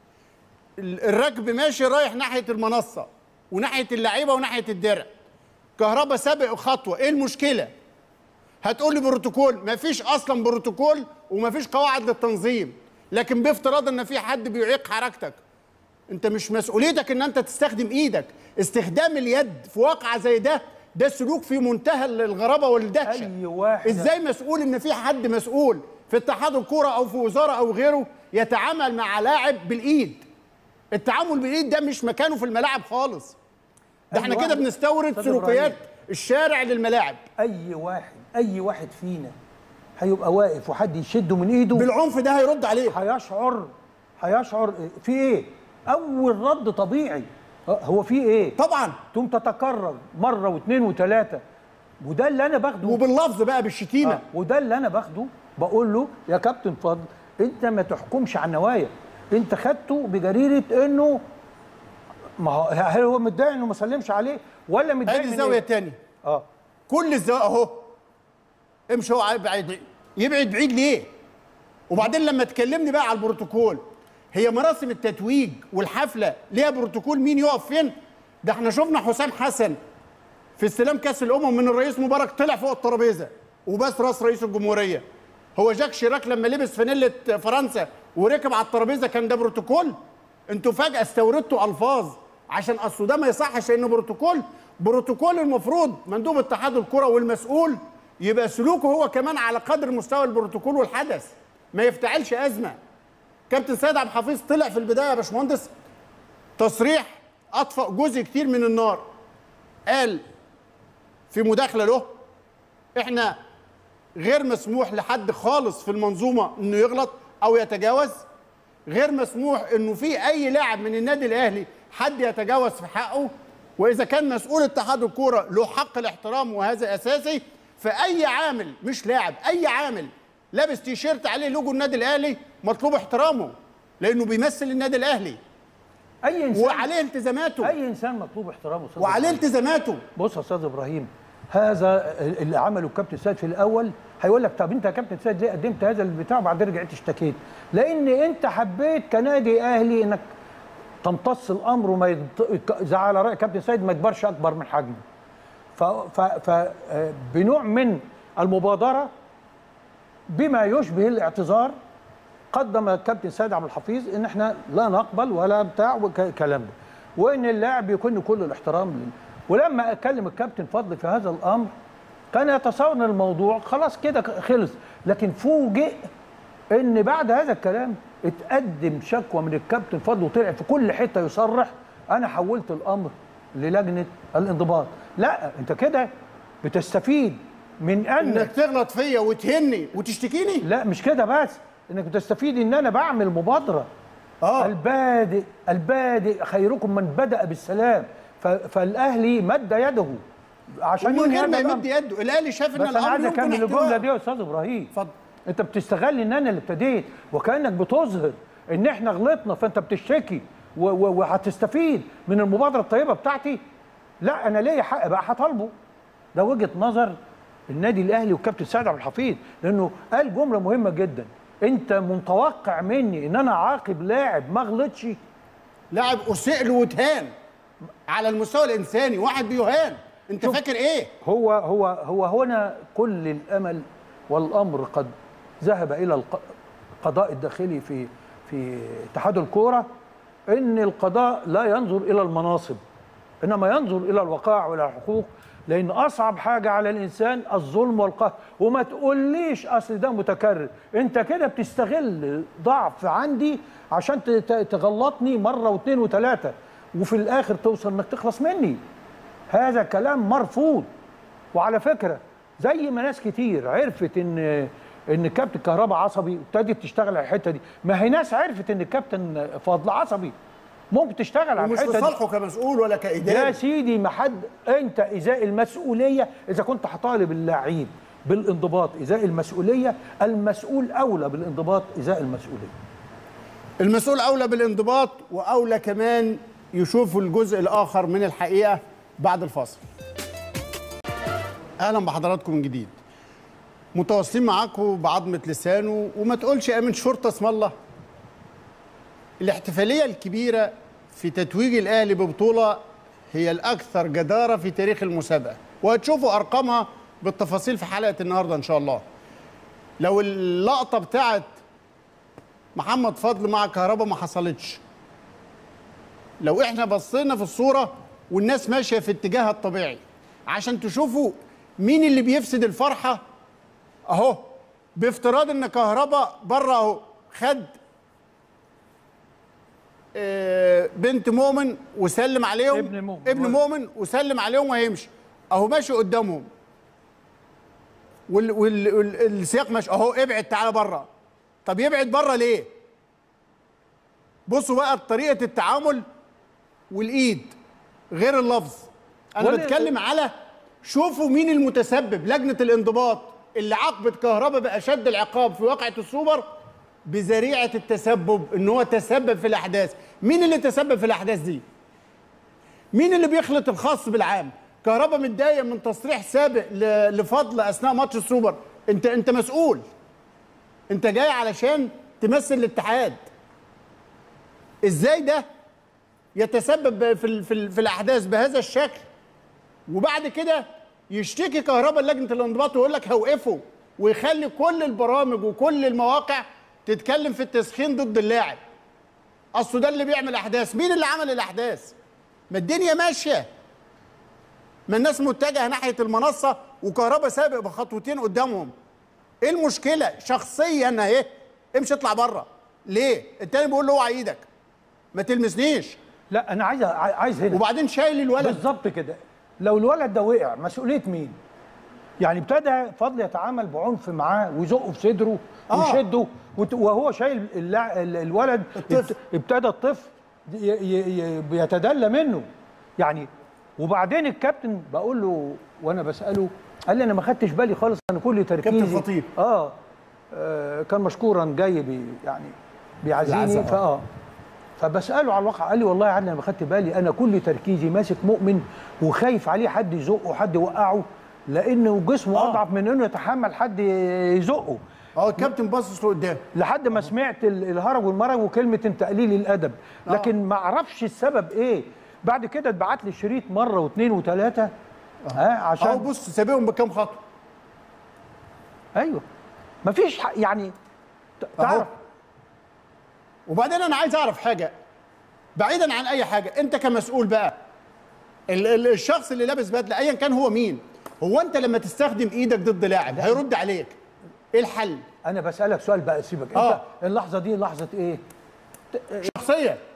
ال- الركب ماشي رايح ناحيه المنصه وناحيه اللعيبه وناحيه الدرع كهربا سابق خطوه ايه المشكله هتقول لي بروتوكول مفيش اصلا بروتوكول ومفيش قواعد للتنظيم لكن بافتراض ان في حد بيعيق حركتك انت مش مسؤوليتك ان انت تستخدم ايدك استخدام اليد في واقعه زي ده ده سلوك في منتهى الغرابه والدهشه اي واحد ازاي مسؤول ان في حد مسؤول في اتحاد الكوره او في وزاره او غيره يتعامل مع لاعب بالايد التعامل بالايد ده مش مكانه في الملاعب خالص ده أي احنا كده واحد. بنستورد أستاذ سلوكيات إبراهيم. الشارع للملاعب اي واحد اي واحد فينا هيبقى واقف وحد يشده من ايده بالعنف ده هيرد عليه هيشعر هيشعر في ايه اول رد طبيعي هو في ايه طبعا تقوم تتكرر مره واثنين وثلاثه وده اللي انا باخده وباللفظ بقى بالشتيمه آه. وده اللي انا باخده بقول له يا كابتن فضل انت ما تحكمش على النوايا انت خدته بجريره انه ما هو هل هو متضايق انه ما سلمش عليه ولا متضايق ادي من الزاويه إيه؟ الثانيه اه كل الزاويه اهو امشي هو بعيد يبعد بعيد ليه وبعدين لما تكلمني بقى على البروتوكول هي مراسم التتويج والحفله ليها بروتوكول مين يقف فين ده احنا شفنا حسام حسن في استلام كاس الامم من الرئيس مبارك طلع فوق الترابيزه وبس راس رئيس الجمهوريه هو جاك شيراك لما لبس فانيله فرنسا وركب على الترابيزه كان ده بروتوكول انتوا فجاه استوردتوا الفاظ عشان اصل ده ما يصحش انه بروتوكول بروتوكول المفروض مندوب اتحاد الكره والمسؤول يبقى سلوكه هو كمان على قدر مستوى البروتوكول والحدث ما يفتعلش ازمه كابتن سيد عبد الحفيظ طلع في البدايه يا باشمهندس تصريح اطفأ جزء كتير من النار قال في مداخله له احنا غير مسموح لحد خالص في المنظومه انه يغلط او يتجاوز غير مسموح انه في اي لاعب من النادي الاهلي حد يتجاوز في حقه واذا كان مسؤول اتحاد الكوره له حق الاحترام وهذا اساسي فاي عامل مش لاعب اي عامل لابس تيشيرت عليه لوجو النادي الاهلي مطلوب احترامه لانه بيمثل النادي الاهلي اي انسان وعليه التزاماته اي انسان مطلوب احترامه أستاذ وعليه إبراهيم. التزاماته بص يا استاذ ابراهيم هذا اللي عمله الكابتن سيد في الاول هيقول لك طب انت يا كابتن سيد ليه قدمت هذا البتاع وبعدين رجعت اشتكيت لان انت حبيت كنادي اهلي انك تمتص الامر وما ينط- زي على راي كابتن سيد ما يكبرش اكبر من حجمه ف, ف, ف آه، بنوع من المبادره بما يشبه الاعتذار قدم الكابتن سيد عبد الحفيظ ان احنا لا نقبل ولا بتاع وكلام ده وان اللاعب يكون كل الاحترام لل... ولما اكلم الكابتن فضل في هذا الامر كان يتصور ان الموضوع خلاص كده خلص لكن فوجئ ان بعد هذا الكلام اتقدم شكوى من الكابتن فضل وطلع في كل حته يصرح انا حولت الامر للجنه الانضباط لا انت كده بتستفيد من ان انك تغلط فيا وتهني وتشتكيني لا مش كده بس انك بتستفيد ان انا بعمل مبادره اه البادئ البادئ خيركم من بدأ بالسلام ف- فالاهلي مد يده عشان ومن ينهي غير ما هذا يمد الأمر. يده الاهلي شاف ان بس انا عايز الامر اكمل يمكن الجمله احتواء دي يا استاذ ابراهيم اتفضل انت بتستغل ان انا اللي ابتديت وكانك بتظهر ان احنا غلطنا فانت بتشتكي و- و- وهتستفيد من المبادره الطيبه بتاعتي لا انا ليا حق بقى هطالبه ده وجهه نظر النادي الاهلي والكابتن سعد عبد الحفيظ لانه قال جمله مهمه جدا انت متوقع مني ان انا اعاقب لاعب ما غلطش لاعب اسيء له وتهان على المستوى الانساني واحد بيهان انت شوف. فاكر ايه هو هو هو هنا كل الامل والامر قد ذهب الى الق- القضاء الداخلي في في اتحاد الكوره ان القضاء لا ينظر الى المناصب انما ينظر الى الوقائع والى الحقوق لان اصعب حاجه على الانسان الظلم والقهر وما تقوليش اصل ده متكرر انت كده بتستغل ضعف عندي عشان ت- ت- تغلطني مره واثنين وثلاثه وفي الاخر توصل انك تخلص مني هذا كلام مرفوض وعلى فكره زي ما ناس كتير عرفت ان ان الكابتن كهربا عصبي ابتدت تشتغل على الحته دي ما هي ناس عرفت ان الكابتن فضل عصبي ممكن تشتغل على ومش الحته دي لصالحه كمسؤول ولا يا كاداري سيدي ما حد انت ازاء المسؤوليه اذا كنت هطالب اللعيب بالانضباط ازاء المسؤوليه المسؤول اولى بالانضباط ازاء المسؤوليه المسؤول اولى بالانضباط واولى كمان يشوف الجزء الاخر من الحقيقه بعد الفاصل اهلا بحضراتكم من جديد متواصلين معاكم بعظمه لسانه وما تقولش امين شرطه اسم الله الاحتفاليه الكبيره في تتويج الاهلي ببطوله هي الاكثر جداره في تاريخ المسابقه وهتشوفوا ارقامها بالتفاصيل في حلقه النهارده ان شاء الله لو اللقطه بتاعت محمد فضل مع كهربا ما حصلتش لو احنا بصينا في الصوره والناس ماشيه في اتجاهها الطبيعي عشان تشوفوا مين اللي بيفسد الفرحه اهو بافتراض ان كهربا بره اهو خد آه، بنت مؤمن وسلم عليهم ابن مؤمن. ابن مؤمن وسلم عليهم وهيمشي اهو ماشي قدامهم والسياق وال وال السياق ماشي اهو ابعد تعالى بره طب يبعد بره ليه بصوا بقى طريقه التعامل والايد غير اللفظ انا ولا- بتكلم على شوفوا مين المتسبب لجنه الانضباط اللي عاقبت كهربا باشد العقاب في واقعه السوبر بذريعه التسبب ان هو تسبب في الاحداث مين اللي تسبب في الاحداث دي مين اللي بيخلط الخاص بالعام كهربا متضايق من تصريح سابق ل- لفضل اثناء ماتش السوبر انت انت مسؤول انت جاي علشان تمثل الاتحاد ازاي ده يتسبب في ال في, ال في الاحداث بهذا الشكل وبعد كده يشتكي كهربا لجنه الانضباط ويقول لك هوقفه ويخلي كل البرامج وكل المواقع تتكلم في التسخين ضد اللاعب اصله ده اللي بيعمل احداث مين اللي عمل الاحداث ما الدنيا ماشيه ما الناس متجهه ناحيه المنصه وكهربا سابق بخطوتين قدامهم ايه المشكله شخصيا اهي امشي اطلع بره ليه التاني بيقول له اوعى ايدك ما تلمسنيش لا انا عايز عايز هنا وبعدين شايل الولد بالظبط كده لو الولد ده وقع مسؤوليه مين؟ يعني ابتدى فضل يتعامل بعنف معاه ويزقه في صدره آه. ويشده وت- وهو شايل اللع... ال- الولد الطفل. ابت- ابتدى الطفل ي... ي... ي... بيتدلى منه يعني وبعدين الكابتن بقول له وانا بساله قال لي انا ما خدتش بالي خالص انا كل تركيزي كابتن خطيب. اه, آه كان مشكورا جاي بي يعني بيعزيني العزاء، آه. فاه فبساله على الواقع قال لي والله يا عدنان ما خدت بالي انا كل تركيزي ماسك مؤمن وخايف عليه حد يزقه حد يوقعه لانه جسمه آه. اضعف من انه يتحمل حد يزقه اه الكابتن باصص له قدام لحد ما سمعت ال- الهرج والمرج وكلمه انت قليل الادب لكن ما اعرفش السبب ايه بعد كده اتبعت لي الشريط مره واثنين وثلاثه ها اه عشان بص سابقهم بكام خطوه ايوه مفيش ح- يعني ت- أهو. تعرف وبعدين انا عايز اعرف حاجه بعيدا عن اي حاجه انت كمسؤول بقى ال- ال- الشخص اللي لابس بدله ايا كان هو مين هو انت لما تستخدم ايدك ضد لاعب هيرد عليك ايه الحل انا بسالك سؤال بقى سيبك آه. انت اللحظه دي لحظه ايه شخصيه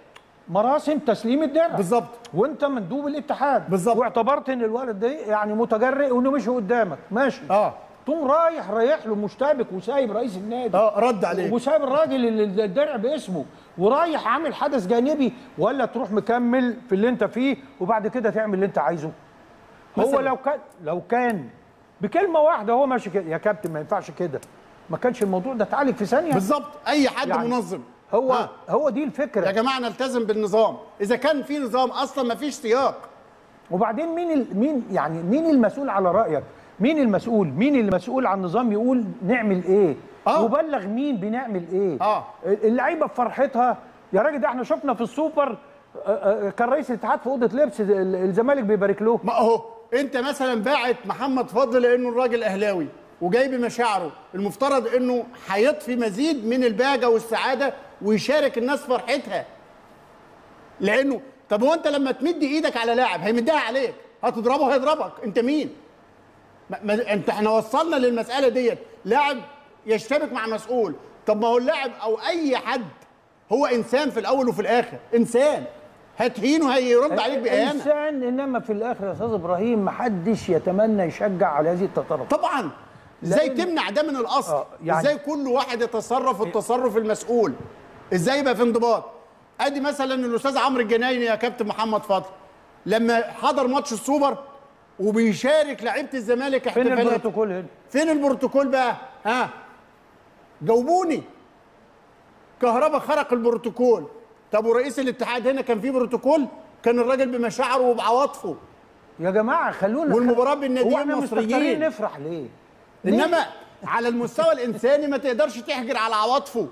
مراسم تسليم الدرع بالظبط. وانت مندوب الاتحاد بالظبط. واعتبرت ان الولد ده يعني متجرئ وانه مشي قدامك ماشي اه تقوم رايح رايح له مشتبك وسايب رئيس النادي اه رد عليه وسايب الراجل اللي الدرع باسمه ورايح عامل حدث جانبي ولا تروح مكمل في اللي انت فيه وبعد كده تعمل اللي انت عايزه هو مثلاً. لو كان لو كان بكلمه واحده هو ماشي كده يا كابتن ما ينفعش كده ما كانش الموضوع ده اتعالج في ثانيه بالظبط اي حد يعني منظم هو ها. هو دي يا الفكره جماعه نلتزم بالنظام اذا كان في نظام اصلا ما فيش سياق وبعدين مين ال... مين يعني مين المسؤول على رايك مين المسؤول مين اللي مسؤول عن النظام يقول نعمل ايه آه. وبلغ مين بنعمل ايه آه. اللعيبه بفرحتها يا راجل ده احنا شفنا في السوبر آه، آه، كان رئيس الاتحاد في اوضه لبس ال- الزمالك بيبارك له ما اهو انت مثلا باعت محمد فضل لانه الراجل اهلاوي وجاي بمشاعره المفترض انه هيطفي مزيد من البهجه والسعاده ويشارك الناس فرحتها لانه طب هو انت لما تمد ايدك على لاعب هيمدها عليك هتضربه هيضربك انت مين ما ما انت احنا وصلنا للمساله ديت لاعب يشتبك مع مسؤول طب ما هو اللاعب او اي حد هو انسان في الاول وفي الاخر انسان هتهينه هيرد عليك باهانه انسان انما في الاخر يا استاذ ابراهيم ما حدش يتمنى يشجع على هذه التطرف طبعا ازاي لأن- تمنع ده من الاصل آه، يعني- ازاي كل واحد يتصرف التصرف المسؤول ازاي يبقى في انضباط ادي مثلا الاستاذ عمرو الجنايني يا كابتن محمد فضل لما حضر ماتش السوبر وبيشارك لعيبه الزمالك فين احتفالات البروتوكول هنا فين البروتوكول بقى ها جاوبوني كهربا خرق البروتوكول طب ورئيس الاتحاد هنا كان في بروتوكول كان الراجل بمشاعره وبعواطفه يا جماعه خلونا والمباراة بالناديين هو احنا المصريين. مستكترين نفرح ليه؟ ليه؟ انما على المستوى الانساني ما تقدرش تحجر على عواطفه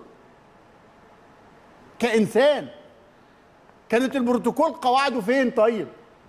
كانسان كانت البروتوكول قواعده فين طيب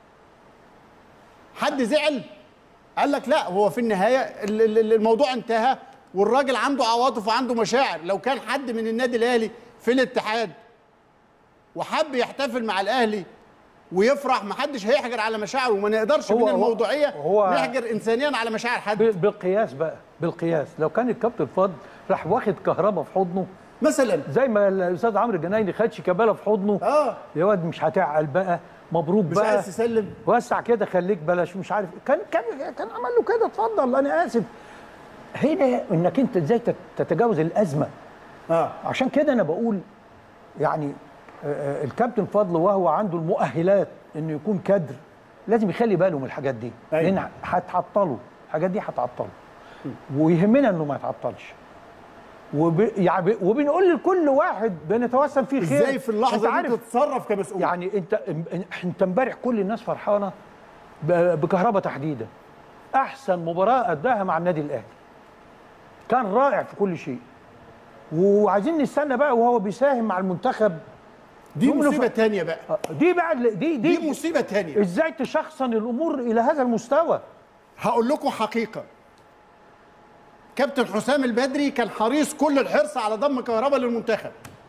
حد زعل قال لك لا هو في النهايه ال- ال- ال- الموضوع انتهى والراجل عنده عواطف وعنده مشاعر لو كان حد من النادي الاهلي في الاتحاد وحب يحتفل مع الاهلي ويفرح محدش هيحجر على مشاعره وما نقدرش هو- من هو- الموضوعيه هو- نحجر انسانيا على مشاعر حد ب- بالقياس بقى بالقياس لو كان الكابتن فضل راح واخد كهربا في حضنه مثلا زي ما الاستاذ عمرو الجنايني خد شيكابالا في حضنه اه يا واد مش هتعقل بقى مبروك مش بقى عايز تسلم وسع كده خليك بلاش مش عارف كان كان كان عمل له كده اتفضل انا اسف هنا انك انت ازاي تت- تتجاوز الازمه اه عشان كده انا بقول يعني آه، آه، الكابتن فضل وهو عنده المؤهلات انه يكون كادر لازم يخلي باله من الحاجات دي أيوة. لان هتعطله الحاجات دي هتعطله ويهمنا انه ما يتعطلش وب... يعني ب- وبنقول لكل واحد بنتوسم فيه خير ازاي في اللحظه أنت دي عارف تتصرف كمسؤول يعني انت انت امبارح كل الناس فرحانه ب- بكهربا تحديدا احسن مباراه اداها مع النادي الاهلي كان رائع في كل شيء وعايزين نستنى بقى وهو بيساهم مع المنتخب دي يوم مصيبه الف- تانية بقى دي بقى ال- دي دي, دي مصيبه تانية ازاي تشخصن الامور الى هذا المستوى هقول لكم حقيقه كابتن حسام البدري كان حريص كل الحرص على ضم كهربا للمنتخب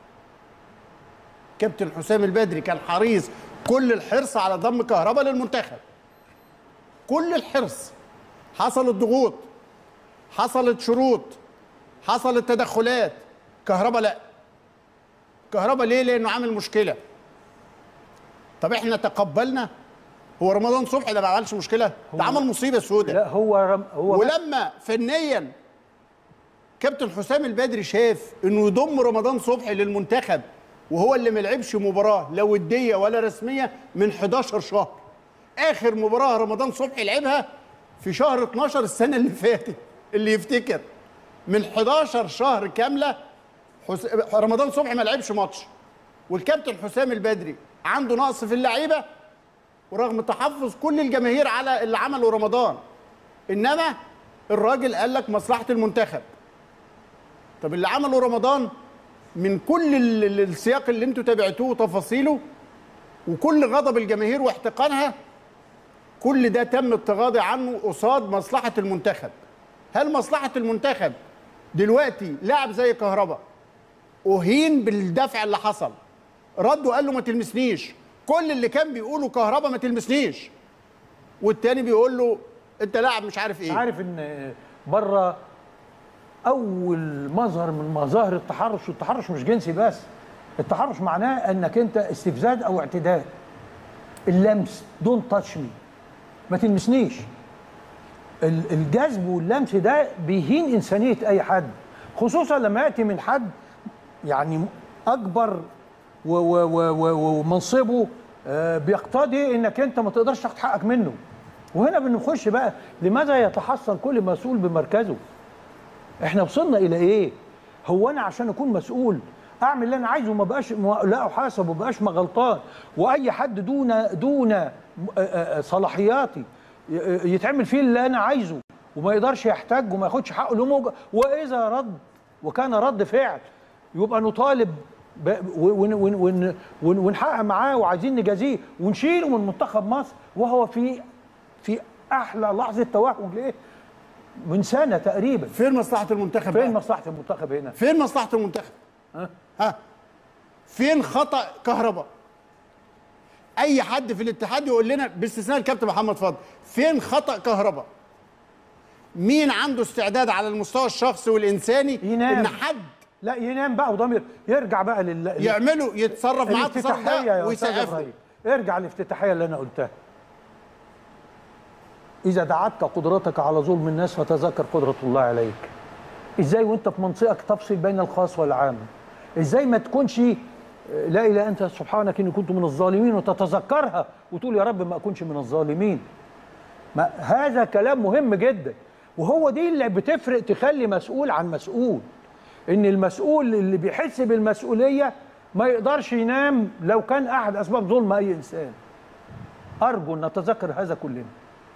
كابتن حسام البدري كان حريص كل الحرص على ضم كهربا للمنتخب كل الحرص حصلت ضغوط حصلت شروط حصلت تدخلات كهربا لا كهربا ليه لانه عامل مشكله طب احنا تقبلنا هو رمضان صبحي ده ما عملش مشكله ده عمل مصيبه سوداء لا هو رم هو ولما فنيا كابتن حسام البدري شاف انه يضم رمضان صبحي للمنتخب وهو اللي ما لعبش مباراه لا وديه ولا رسميه من 11 شهر اخر مباراه رمضان صبحي لعبها في شهر 12 السنه اللي فاتت اللي يفتكر من 11 شهر كامله حس... رمضان صبحي ما لعبش ماتش والكابتن حسام البدري عنده نقص في اللعيبه ورغم تحفظ كل الجماهير على اللي عمله رمضان انما الراجل قال لك مصلحه المنتخب طب اللي عمله رمضان من كل ال- ال- السياق اللي انتوا تابعتوه وتفاصيله وكل غضب الجماهير واحتقانها كل ده تم التغاضي عنه قصاد مصلحه المنتخب هل مصلحه المنتخب دلوقتي لاعب زي كهربا اهين بالدفع اللي حصل رد وقال له ما تلمسنيش كل اللي كان بيقوله كهربا ما تلمسنيش والتاني بيقول له انت لاعب مش عارف ايه عارف ان بره اول مظهر من مظاهر التحرش والتحرش مش جنسي بس التحرش معناه انك انت استفزاز او اعتداء اللمس دون تاتش مي ما تلمسنيش ال- الجذب واللمس ده بيهين انسانيه اي حد خصوصا لما ياتي من حد يعني اكبر و- و- و- و- ومنصبه آه، بيقتضي انك انت ما تقدرش تاخد حقك منه وهنا بنخش بقى لماذا يتحصن كل مسؤول بمركزه احنا وصلنا الى ايه هو انا عشان اكون مسؤول اعمل اللي انا عايزه وما بقاش ما- لا احاسب وما بقاش ما غلطان واي حد دون دون آه، آه، صلاحياتي ي- يتعمل فيه اللي انا عايزه وما يقدرش يحتاج وما ياخدش حقه له موجة واذا رد وكان رد فعل يبقى نطالب ب- ون- ون- ون- ون- ونحقق معاه وعايزين نجازيه ونشيله من منتخب مصر وهو في في احلى لحظه توهج ليه من سنه تقريبا فين مصلحه المنتخب فين بقى؟ مصلحه المنتخب هنا فين مصلحه المنتخب ها فين خطا كهرباء اي حد في الاتحاد يقول لنا باستثناء الكابتن محمد فضل فين خطا كهرباء مين عنده استعداد على المستوى الشخصي والانساني ينام. ان حد لا ينام بقى وضمير يرجع بقى لل لل- يعمله يتصرف معاه التصرف الافتتاحيه ده يا استاذ ويسقف له ابراهيم ارجع للافتتاحيه اللي انا قلتها اذا دعتك قدرتك على ظلم الناس فتذكر قدره الله عليك ازاي وانت في منطقك تفصل بين الخاص والعام ازاي ما تكونش لا اله انت سبحانك اني كنت من الظالمين وتتذكرها وتقول يا رب ما اكونش من الظالمين ما هذا كلام مهم جدا وهو دي اللي بتفرق تخلي مسؤول عن مسؤول ان المسؤول اللي بيحس بالمسؤوليه ما يقدرش ينام لو كان احد اسباب ظلم اي انسان ارجو ان نتذكر هذا كلنا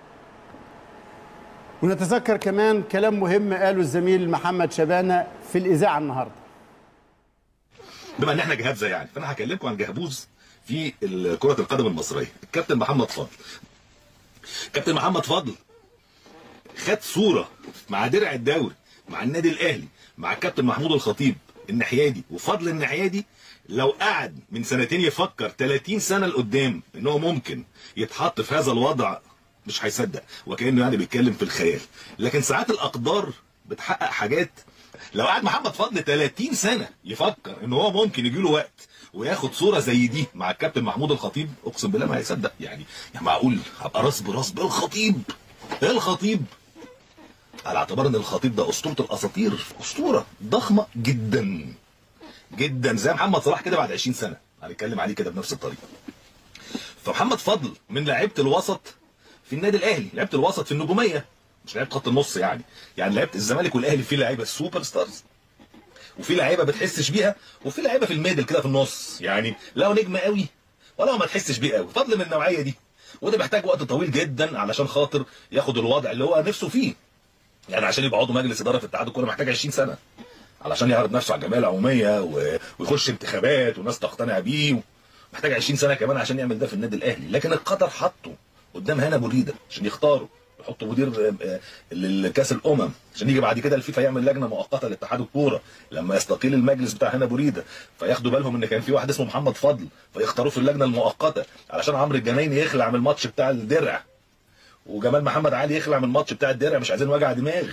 ونتذكر كمان كلام مهم قاله الزميل محمد شبانه في الاذاعه النهارده بما ان احنا جهابزه يعني فانا هكلمكم عن جهبوز في ال- كره القدم المصريه الكابتن محمد فضل كابتن محمد فضل خد صوره مع درع الدوري مع النادي الاهلي مع الكابتن محمود الخطيب النحيادي وفضل النحيادي لو قعد من سنتين يفكر 30 سنه لقدام ان هو ممكن يتحط في هذا الوضع مش هيصدق وكانه يعني بيتكلم في الخيال لكن ساعات الاقدار بتحقق حاجات لو قعد محمد فضل 30 سنه يفكر ان هو ممكن يجي له وقت وياخد صوره زي دي مع الكابتن محمود الخطيب اقسم بالله ما هيصدق يعني يعني معقول هبقى راس براس بالخطيب ايه الخطيب على اعتبار ان الخطيب ده اسطوره الاساطير اسطوره ضخمه جدا جدا زي محمد صلاح كده بعد 20 سنه هنتكلم عليه كده بنفس الطريقه فمحمد فضل من لعيبه الوسط في النادي الاهلي لعيبه الوسط في النجوميه مش لعيبه خط النص يعني يعني لعيبه الزمالك والاهلي في لعيبه السوبر ستارز وفي لعيبه بتحسش بيها وفي لعيبه في الميدل كده في النص يعني لا هو نجم قوي ولا هو ما تحسش بيه قوي فضل من النوعيه دي وده محتاج وقت طويل جدا علشان خاطر ياخد الوضع اللي هو نفسه فيه يعني عشان يبقى عضو مجلس اداره في اتحاد الكوره محتاج 20 سنه علشان يعرض نفسه على الجمعيه العموميه و- ويخش انتخابات والناس تقتنع بيه محتاج 20 سنه كمان عشان يعمل ده في النادي الاهلي لكن القدر حطه قدام هنا بريده عشان يختاروا يحطوا مدير آه، آه، لكاس الامم عشان يجي بعد كده الفيفا يعمل لجنه مؤقته لاتحاد الكوره لما يستقيل المجلس بتاع هنا بريده فياخدوا بالهم ان كان في واحد اسمه محمد فضل فيختاروه في اللجنه المؤقته علشان عمرو الجنايني يخلع من الماتش بتاع الدرع وجمال محمد علي يخلع من الماتش بتاع الدرع مش عايزين وجع دماغ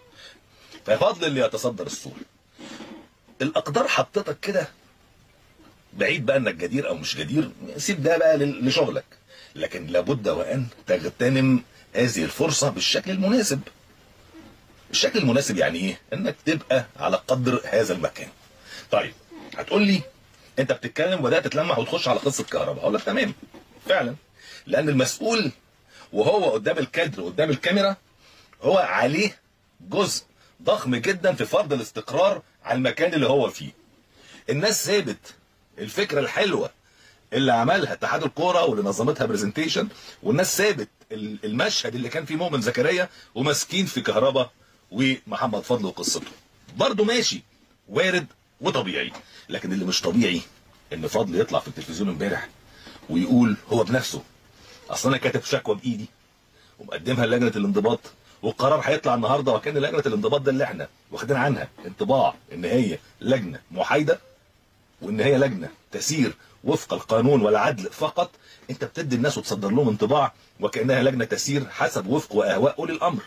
ففضل اللي يتصدر الصوره الاقدار حطتك كده بعيد بقى انك جدير او مش جدير سيب ده بقى لل- لشغلك لكن لابد وان تغتنم هذه الفرصه بالشكل المناسب الشكل المناسب يعني ايه انك تبقى على قدر هذا المكان طيب هتقول لي انت بتتكلم وبدات تتلمح وتخش على قصه كهرباء اقول لك تمام فعلا لان المسؤول وهو قدام الكادر قدام الكاميرا هو عليه جزء ضخم جدا في فرض الاستقرار على المكان اللي هو فيه الناس سابت الفكره الحلوه اللي عملها اتحاد الكوره واللي نظمتها برزنتيشن والناس سابت ال- المشهد اللي كان فيه مؤمن زكريا وماسكين في كهربا ومحمد فضل وقصته برضه ماشي وارد وطبيعي لكن اللي مش طبيعي ان فضل يطلع في التلفزيون امبارح ويقول هو بنفسه اصل انا كاتب شكوى بايدي ومقدمها لجنه الانضباط والقرار هيطلع النهارده وكان لجنه الانضباط ده اللي احنا واخدين عنها انطباع ان هي لجنه محايده وان هي لجنه تسير وفق القانون والعدل فقط انت بتدي الناس وتصدر لهم انطباع وكانها لجنه تسير حسب وفق واهواء اولي الامر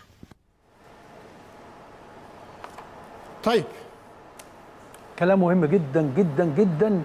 طيب كلام مهم جدا جدا جدا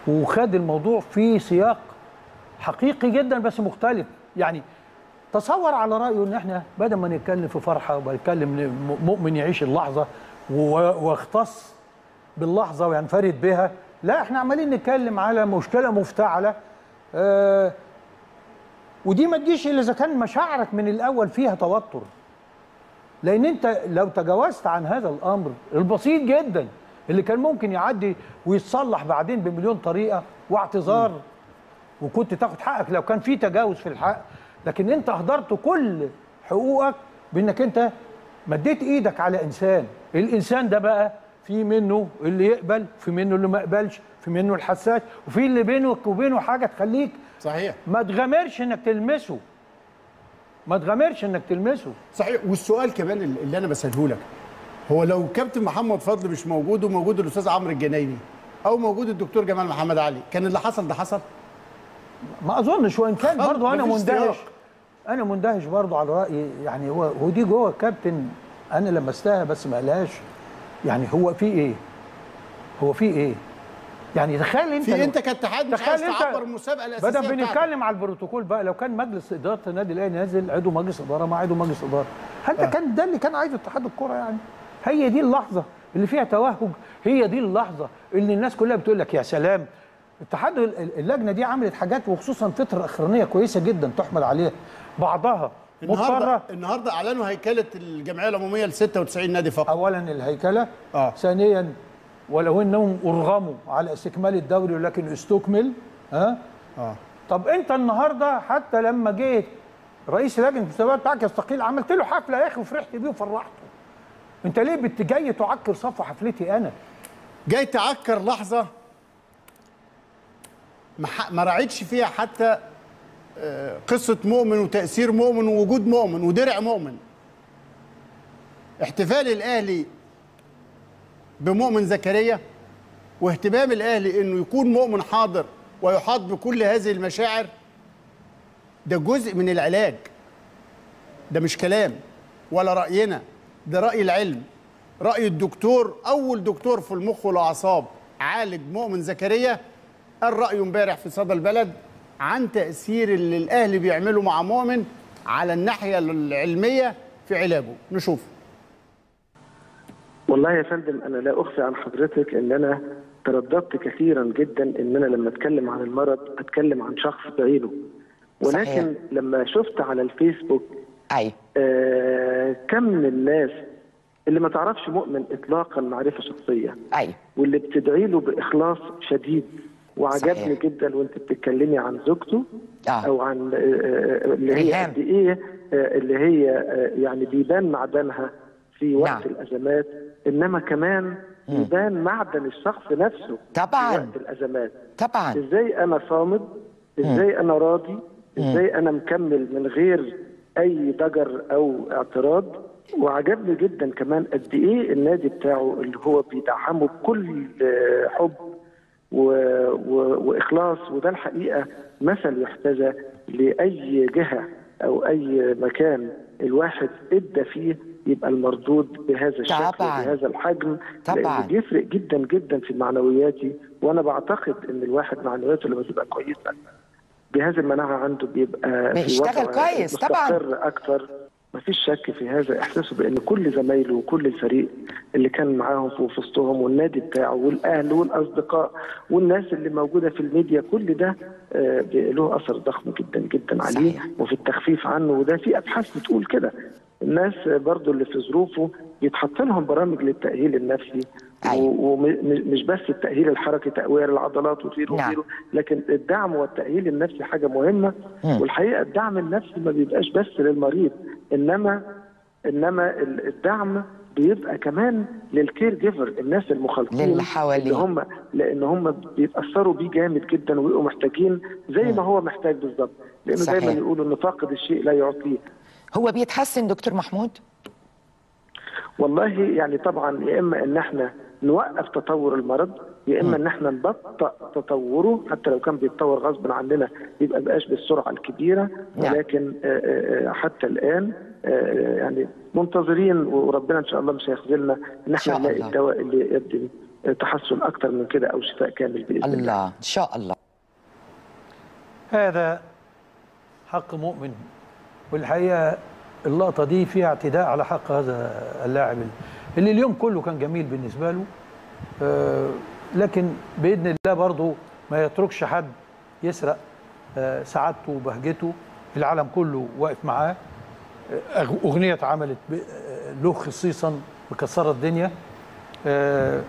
وخد الموضوع في سياق حقيقي جدا بس مختلف يعني تصور على رايه ان احنا بدل ما نتكلم في فرحه وبنتكلم م- مؤمن يعيش اللحظه و- واختص باللحظه وينفرد بها لا احنا عمالين نتكلم على مشكله مفتعله آه ودي ما تجيش الا اذا كان مشاعرك من الاول فيها توتر لان انت لو تجاوزت عن هذا الامر البسيط جدا اللي كان ممكن يعدي ويتصلح بعدين بمليون طريقه واعتذار وكنت تاخد حقك لو كان في تجاوز في الحق لكن انت اهدرت كل حقوقك بانك انت مديت ايدك على انسان الانسان ده بقى في منه اللي يقبل في منه اللي ما يقبلش في منه الحساس وفي اللي بينك وبينه حاجه تخليك صحيح ما تغامرش انك تلمسه ما تغامرش انك تلمسه صحيح والسؤال كمان اللي انا بساله لك هو لو كابتن محمد فضل مش موجود وموجود الاستاذ عمرو الجنايني او موجود الدكتور جمال محمد علي كان اللي حصل ده حصل ما اظنش وان كان خلاص، برضه انا مفيش مندهش سياق. انا مندهش برضه على رايي يعني هو هو دي جوه الكابتن انا لمستها بس ما قالهاش يعني هو في ايه؟ هو في ايه؟ يعني تخيل انت في لو- انت كاتحاد مش عايز تخيل انت تعبر المسابقه الاساسيه بدل بتاعتك. بنتكلم على البروتوكول بقى لو كان مجلس اداره النادي الاهلي نازل عضو مجلس اداره مع عضو مجلس اداره هل ده كان ده اللي كان عايزه اتحاد الكوره يعني هي دي اللحظه اللي فيها توهج هي دي اللحظه اللي الناس كلها بتقول لك يا سلام اتحاد ال- ال- اللجنه دي عملت حاجات وخصوصا الفتره الاخرانيه كويسه جدا تحمد عليها بعضها النهارده مضطره النهارده اعلنوا هيكله الجمعيه العموميه ل 96 نادي فقط اولا الهيكله آه. ثانيا ولو انهم ارغموا على استكمال الدوري ولكن استكمل ها اه طب انت النهارده حتى لما جيت رئيس لجنه المسابقات بتاعك يستقيل عملت له حفله يا اخي وفرحت بيه وفرحته انت ليه بت جاي تعكر صف حفلتي انا جاي تعكر لحظه ما ح- ما راعيتش فيها حتى آه، قصه مؤمن وتاثير مؤمن ووجود مؤمن ودرع مؤمن احتفال الاهلي بمؤمن زكريا واهتمام الاهلي انه يكون مؤمن حاضر ويحاط بكل هذه المشاعر ده جزء من العلاج ده مش كلام ولا راينا ده راي العلم راي الدكتور اول دكتور في المخ والاعصاب عالج مؤمن زكريا قال رايه امبارح في صدى البلد عن تاثير اللي الاهلي بيعمله مع مؤمن على الناحيه العلميه في علاجه نشوف والله يا فندم انا لا اخفي عن حضرتك ان انا ترددت كثيرا جدا ان انا لما اتكلم عن المرض اتكلم عن شخص بعينه ولكن صحيح. لما شفت على الفيسبوك ايوه آه كم من الناس اللي ما تعرفش مؤمن اطلاقا معرفه شخصيه ايوه واللي بتدعي له باخلاص شديد وعجبني صحيح. جدا وانت بتتكلمي عن زوجته آه. او عن آه، آه، اللي هي ريهام. قد ايه آه، اللي هي آه، يعني بيبان معدنها في وقت نعم. الازمات انما كمان بيبان معدن الشخص نفسه طبعاً. في وقت الازمات طبعا ازاي انا صامد ازاي انا راضي ازاي انا مكمل من غير اي ضجر او اعتراض وعجبني جدا كمان قد ايه النادي بتاعه اللي هو بيدعمه بكل آه، حب و... و... واخلاص وده الحقيقه مثل يحتذى لاي جهه او اي مكان الواحد ادى فيه يبقى المردود بهذا الشكل طبعاً. وبهذا الحجم طبعاً. لأن بيفرق جدا جدا في معنوياتي وانا بعتقد ان الواحد معنوياته لما تبقى كويسه جهاز المناعه عنده بيبقى في بيشتغل وضع كويس، طبعاً. مستقر اكتر مفيش شك في هذا احساسه بان كل زمايله وكل الفريق اللي كان معاهم في وسطهم والنادي بتاعه والاهل والاصدقاء والناس اللي موجوده في الميديا كل ده آه، بي- له اثر ضخم جدا جدا عليه صحيح. وفي التخفيف عنه وده في ابحاث بتقول كده الناس برضو اللي في ظروفه بيتحط لهم برامج للتاهيل النفسي أيوة. ومش بس التاهيل الحركي تقويه للعضلات وغيره نعم. وغيره لكن الدعم والتاهيل النفسي حاجه مهمه مم. والحقيقه الدعم النفسي ما بيبقاش بس للمريض انما انما ال- الدعم بيبقى كمان للكير جيفر الناس المخالطين للي حواليه. اللي هم لان هم بيتاثروا بيه جامد جدا ويبقوا محتاجين زي ما هو محتاج بالظبط لانه صحيح. دايما يقولوا ان فاقد الشيء لا يعطيه هو بيتحسن دكتور محمود والله يعني طبعا يا اما ان احنا نوقف تطور المرض يا اما ان احنا نبطئ تطوره حتى لو كان بيتطور غصب عننا يبقى بقاش بالسرعه الكبيره نعم. ولكن آه، آه، حتى الان آه، يعني منتظرين وربنا ان شاء الله مش هيخذلنا ان شاء احنا نلاقي الله. الدواء اللي يقدم تحسن اكتر من كده او شفاء كامل باذن الله الله ان شاء الله هذا حق مؤمن والحقيقه اللقطه دي فيها اعتداء على حق هذا اللاعب اللي اليوم كله كان جميل بالنسبه له آه، لكن باذن الله برضه ما يتركش حد يسرق آه، سعادته وبهجته العالم كله واقف معاه آه، أغ- اغنيه اتعملت ب- آه، له خصيصا مكسره الدنيا آه،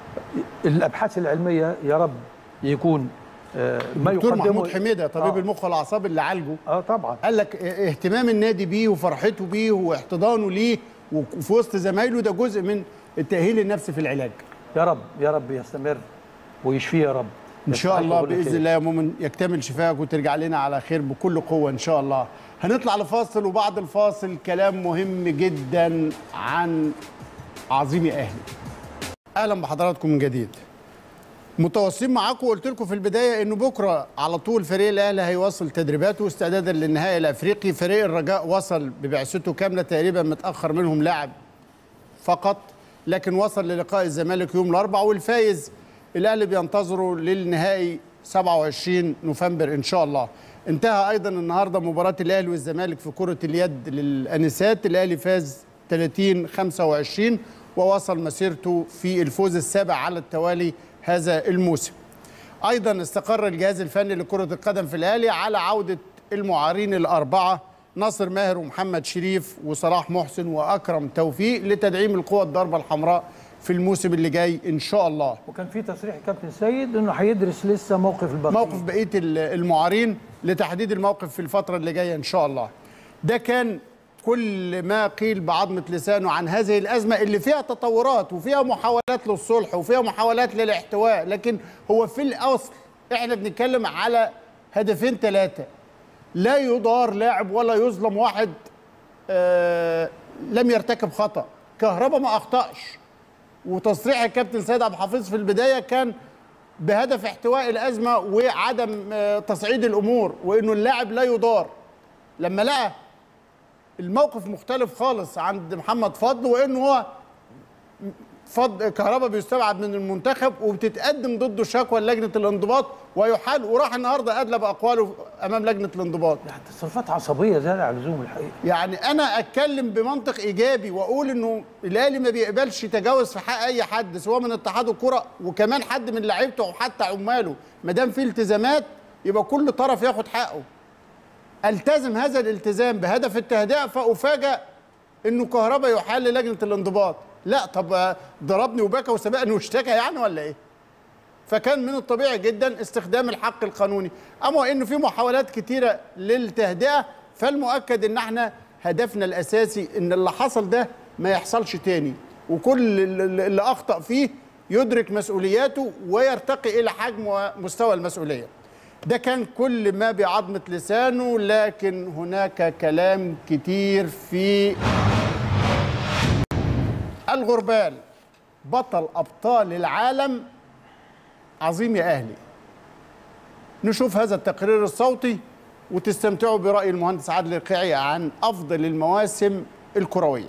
الابحاث العلميه يا رب يكون آه، ما دكتور يقدمه محمود حميده طبيب آه. المخ والاعصاب اللي عالجه اه طبعا قال لك اه- اهتمام النادي بيه وفرحته بيه واحتضانه ليه وفي وسط زمايله ده جزء من التاهيل النفسي في العلاج يا رب يا رب يستمر ويشفيه يا رب ان شاء يستحق الله كل باذن خير. الله يا مؤمن يكتمل شفاك وترجع لنا على خير بكل قوه ان شاء الله هنطلع لفاصل وبعد الفاصل كلام مهم جدا عن عظيم اهلي اهلا بحضراتكم من جديد متواصلين معاكم وقلت لكم في البدايه انه بكره على طول فريق الاهلي هيواصل تدريباته استعدادا للنهائي الافريقي فريق الرجاء وصل ببعثته كامله تقريبا متاخر منهم لاعب فقط لكن وصل للقاء الزمالك يوم الاربعاء والفايز الاهلي بينتظره للنهائي 27 نوفمبر ان شاء الله انتهى ايضا النهارده مباراه الاهلي والزمالك في كره اليد للانسات الاهلي فاز 30 25 ووصل مسيرته في الفوز السابع على التوالي هذا الموسم ايضا استقر الجهاز الفني لكره القدم في الاهلي على عوده المعارين الاربعه ناصر ماهر ومحمد شريف وصلاح محسن واكرم توفيق لتدعيم القوى الضربه الحمراء في الموسم اللي جاي ان شاء الله وكان في تصريح كابتن سيد انه هيدرس لسه موقف الباقيين موقف بقيه ال- المعارين لتحديد الموقف في الفتره اللي جايه ان شاء الله ده كان كل ما قيل بعظمه لسانه عن هذه الازمه اللي فيها تطورات وفيها محاولات للصلح وفيها محاولات للاحتواء لكن هو في الاصل احنا بنتكلم على هدفين ثلاثه لا يضار لاعب ولا يظلم واحد آه لم يرتكب خطا كهربا ما اخطاش وتصريح الكابتن سيد عبد الحفيظ في البدايه كان بهدف احتواء الازمه وعدم آه، تصعيد الامور وانه اللاعب لا يضار لما لقى الموقف مختلف خالص عند محمد فضل وانه هو فضل كهربا بيستبعد من المنتخب وبتتقدم ضده شكوى لجنه الانضباط ويحال وراح النهارده ادلى باقواله امام لجنه الانضباط يعني تصرفات عصبيه زياده عن اللزوم الحقيقه يعني انا اتكلم بمنطق ايجابي واقول انه الاهلي ما بيقبلش تجاوز في حق اي حد سواء من اتحاد الكره وكمان حد من لعيبته او حتى عماله ما دام في التزامات يبقى كل طرف ياخد حقه التزم هذا الالتزام بهدف التهدئه فافاجئ انه كهربا يحال لجنه الانضباط لا طب آه، ضربني وبكى وسبقني واشتكى يعني ولا ايه فكان من الطبيعي جدا استخدام الحق القانوني اما انه في محاولات كتيره للتهدئه فالمؤكد ان احنا هدفنا الاساسي ان اللي حصل ده ما يحصلش تاني وكل اللي اللي اخطا فيه يدرك مسؤولياته ويرتقي الى حجم ومستوى المسؤوليه ده كان كل ما بعظمه لسانه لكن هناك كلام كتير في الغربال بطل ابطال العالم عظيم يا اهلي نشوف هذا التقرير الصوتي وتستمتعوا براي المهندس عادل القيعي عن افضل المواسم الكرويه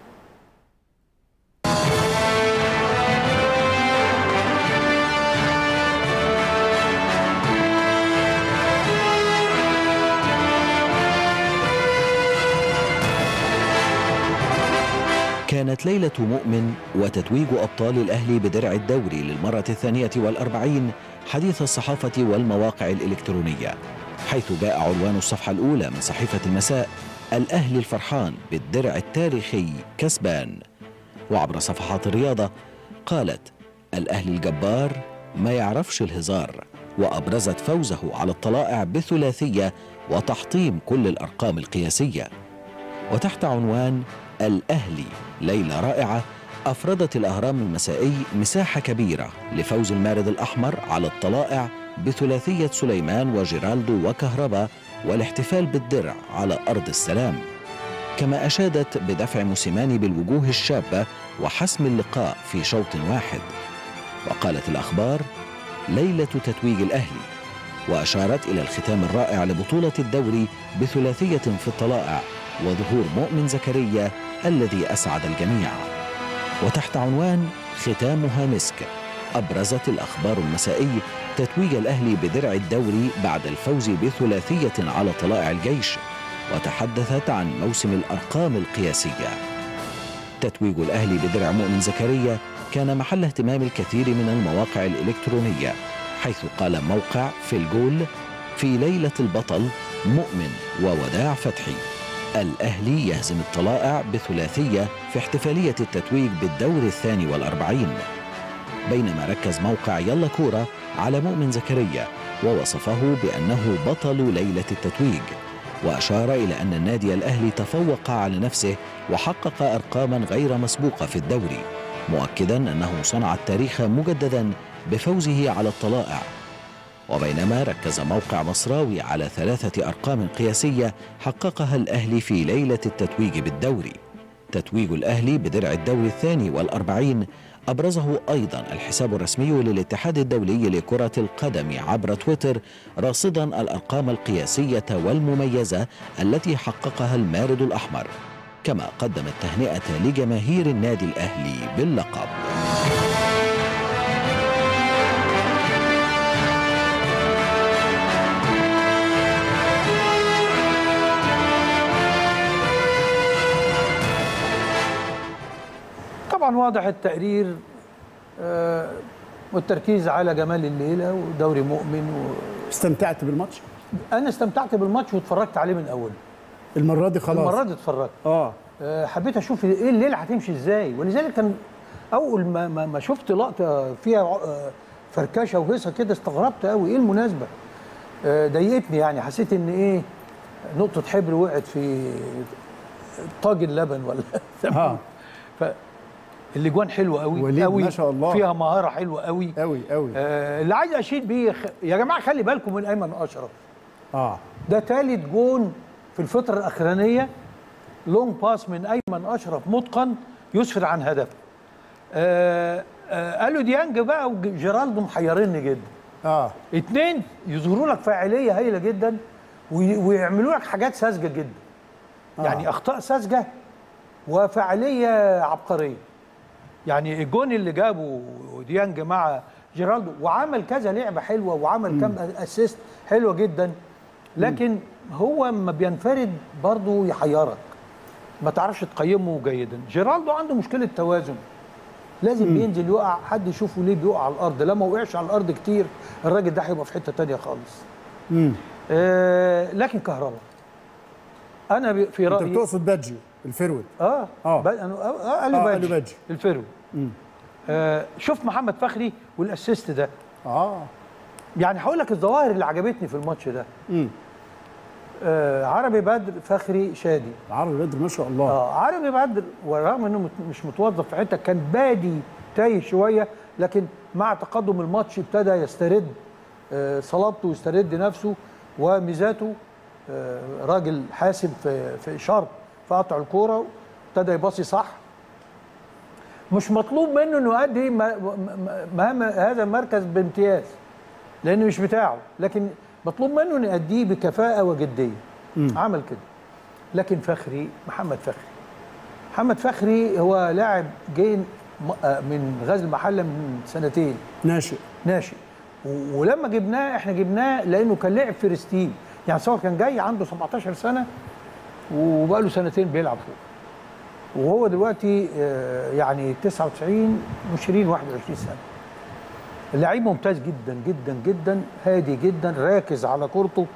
كانت ليلة مؤمن وتتويج أبطال الأهلي بدرع الدوري للمرة الثانية والأربعين حديث الصحافة والمواقع الإلكترونية حيث جاء عنوان الصفحة الأولى من صحيفة المساء الأهلي الفرحان بالدرع التاريخي كسبان وعبر صفحات الرياضة قالت الأهلي الجبار ما يعرفش الهزار وأبرزت فوزه على الطلائع بثلاثية وتحطيم كل الأرقام القياسية وتحت عنوان الأهلي ليلة رائعة أفردت الأهرام المسائي مساحة كبيرة لفوز المارد الأحمر على الطلائع بثلاثية سليمان وجيرالدو وكهربا والاحتفال بالدرع على أرض السلام كما أشادت بدفع موسيماني بالوجوه الشابة وحسم اللقاء في شوط واحد وقالت الأخبار ليلة تتويج الأهلي وأشارت إلى الختام الرائع لبطولة الدوري بثلاثية في الطلائع وظهور مؤمن زكريا الذي أسعد الجميع وتحت عنوان ختامها مسك أبرزت الأخبار المسائي تتويج الأهلي بدرع الدوري بعد الفوز بثلاثية على طلائع الجيش وتحدثت عن موسم الأرقام القياسية تتويج الأهلي بدرع مؤمن زكريا كان محل اهتمام الكثير من المواقع الإلكترونية حيث قال موقع في الجول في ليلة البطل مؤمن ووداع فتحي الأهلي يهزم الطلائع بثلاثية في احتفالية التتويج بالدور الثاني والأربعين بينما ركز موقع يلا كورة على مؤمن زكريا ووصفه بأنه بطل ليلة التتويج وأشار إلى أن النادي الأهلي تفوق على نفسه وحقق أرقاما غير مسبوقة في الدوري مؤكدا أنه صنع التاريخ مجددا بفوزه على الطلائع وبينما ركز موقع مصراوي على ثلاثة أرقام قياسية حققها الأهلي في ليلة التتويج بالدوري تتويج الأهلي بدرع الدوري الثاني والأربعين أبرزه أيضا الحساب الرسمي للاتحاد الدولي لكرة القدم عبر تويتر راصدا الأرقام القياسية والمميزة التي حققها المارد الأحمر كما قدم التهنئة لجماهير النادي الأهلي باللقب طبعا واضح التقرير آه، والتركيز على جمال الليله ودوري مؤمن و... استمتعت بالماتش انا استمتعت بالماتش واتفرجت عليه من اوله المره دي خلاص المره دي اتفرجت اه آه، حبيت اشوف ايه الليله هتمشي ازاي ولذلك كان اول ما ما, ما شفت لقطه فيها آه، فركشه وهيصه كده استغربت قوي ايه المناسبه آه، ضايقتني يعني حسيت ان ايه نقطه حبر وقعت في طاجن لبن ولا اه ف الاجوان حلوه قوي وليد قوي ما شاء الله. فيها مهاره حلوه قوي قوي قوي آه اللي عايز اشيد بيه خ... يا جماعه خلي بالكم من ايمن اشرف اه ده ثالث جون في الفتره الاخرانيه لونج باس من ايمن اشرف متقن يسفر عن هدف آه آه قالوا ديانج بقى وجيرالدو محيريني جدا اه اتنين يظهروا لك فاعليه هايله جدا وي- ويعملوا لك حاجات ساذجه جدا آه. يعني اخطاء ساذجه وفعاليه عبقريه يعني الجون اللي جابه ديانج مع جيرالدو وعمل كذا لعبه حلوه وعمل كام اسيست حلوه جدا لكن هو ما بينفرد برضه يحيرك ما تعرفش تقيمه جيدا جيرالدو عنده مشكله توازن لازم بينزل يقع حد يشوفه ليه بيقع على الارض لما وقعش على الارض كتير الراجل ده هيبقى في حته تانية خالص امم آه لكن كهرباء انا ب- في انت رايي بتقصد بادجي الفيرود اه آه. ب- أنا- آه، آه، قالوا آه، باجي قالوا باجي. الفيرو آه شوف محمد فخري والاسيست ده اه يعني هقول لك الظواهر اللي عجبتني في الماتش ده امم آه عربي بدر فخري شادي عربي بدر ما شاء الله اه عربي بدر ورغم انه مت- مش متوظف في حته كان بادي تايه شويه لكن مع تقدم الماتش ابتدى يسترد آه صلابته ويسترد نفسه وميزاته آه راجل حاسم في في اشاره في قطع الكوره ابتدى يباصي صح مش مطلوب منه انه يؤدي م- م- مهام هذا المركز بامتياز لانه مش بتاعه لكن مطلوب منه انه يؤديه بكفاءه وجديه عمل كده لكن فخري محمد فخري محمد فخري هو لاعب جاي م- آه من غزل المحله من سنتين ناشئ ناشئ و- ولما جبناه احنا جبناه لانه كان لاعب فيرست تيم يعني سواء كان جاي عنده 17 سنه وبقى له سنتين بيلعب فوق وهو دلوقتي آه، يعني 99 20 21 سنه لعيب ممتاز جدا جدا جدا هادي جدا راكز على كورته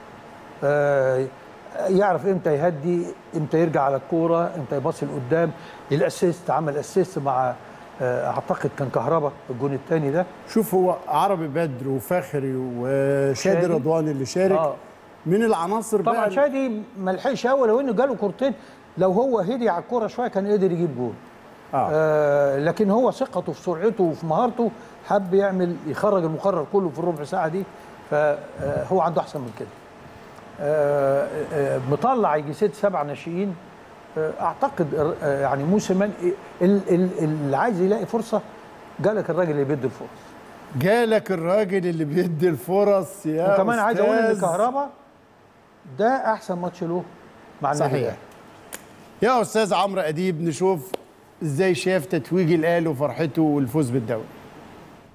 آه، يعرف امتى يهدي امتى يرجع على الكوره امتى يباصي لقدام الاسيست عمل اسيست مع آه، اعتقد كان كهربا الجون الثاني ده شوف هو عربي بدر وفخري وشادي شادي. رضوان اللي شارك آه. من العناصر طبعا بقى شادي ما لحقش قوي لو انه جاله كورتين لو هو هدي على الكوره شويه كان قدر يجيب جول آه. آه لكن هو ثقته في سرعته وفي مهارته حب يعمل يخرج المقرر كله في الربع ساعه دي فهو عنده احسن من كده آه آه مطلع يجي ست سبع ناشئين آه اعتقد آه يعني موسيمان ال- ال- اللي عايز يلاقي فرصه جالك الراجل اللي بيدي الفرص جالك الراجل اللي بيدي الفرص يا وكمان عايز اقول ان أستاذ. كهربا ده احسن ماتش له مع النادي صحيح الأهلي. يا استاذ عمرو اديب نشوف ازاي شاف تتويج الاهلي وفرحته والفوز بالدوري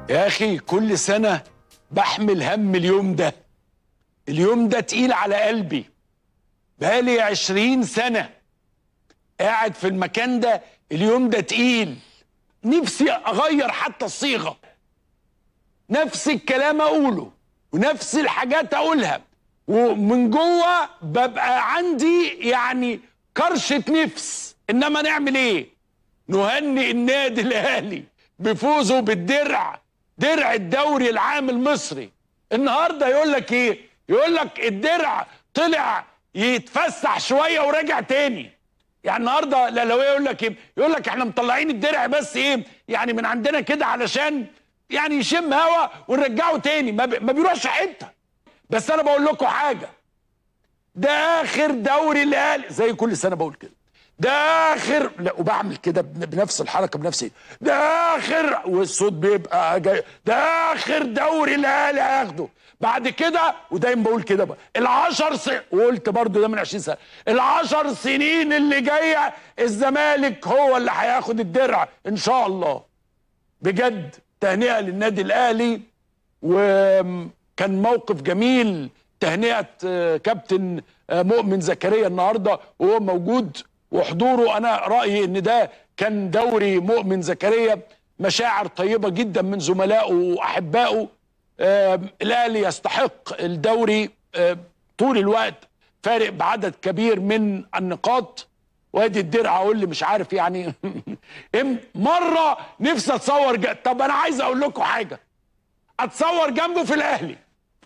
يا اخي كل سنه بحمل هم اليوم ده اليوم ده تقيل على قلبي بقالي عشرين سنه قاعد في المكان ده اليوم ده تقيل نفسي اغير حتى الصيغه نفس الكلام اقوله ونفس الحاجات اقولها ومن جوه ببقى عندي يعني كرشه نفس انما نعمل ايه نهنئ النادي الاهلي بفوزه بالدرع درع الدوري العام المصري النهارده يقول لك ايه يقول لك الدرع طلع يتفسح شويه ورجع تاني يعني النهارده الاهلاويه يقول لك ايه يقول لك احنا مطلعين الدرع بس ايه يعني من عندنا كده علشان يعني يشم هوا ونرجعه تاني ما, بي ما بيروحش حته بس انا بقول لكم حاجه ده اخر دوري الاهلي زي كل سنه بقول كده ده اخر لا وبعمل كده بن- بنفس الحركه بنفسي ده اخر والصوت بيبقى جاي ده اخر دوري الاهلي هياخده بعد كده ودايما بقول كده بقى العشر س... وقلت برضو ده من 20 سنه العشر سنين اللي جايه الزمالك هو اللي هياخد الدرع ان شاء الله بجد تهنئه للنادي الاهلي وكان موقف جميل تهنئه آه، كابتن آه، مؤمن زكريا النهارده وهو موجود وحضوره انا رايي ان ده كان دوري مؤمن زكريا مشاعر طيبه جدا من زملائه واحبائه آه، الاهلي يستحق الدوري آه، طول الوقت فارق بعدد كبير من النقاط وادي الدرع اقول لي مش عارف يعني إم- مره نفسي اتصور ج... طب انا عايز اقول لكم حاجه اتصور جنبه في الاهلي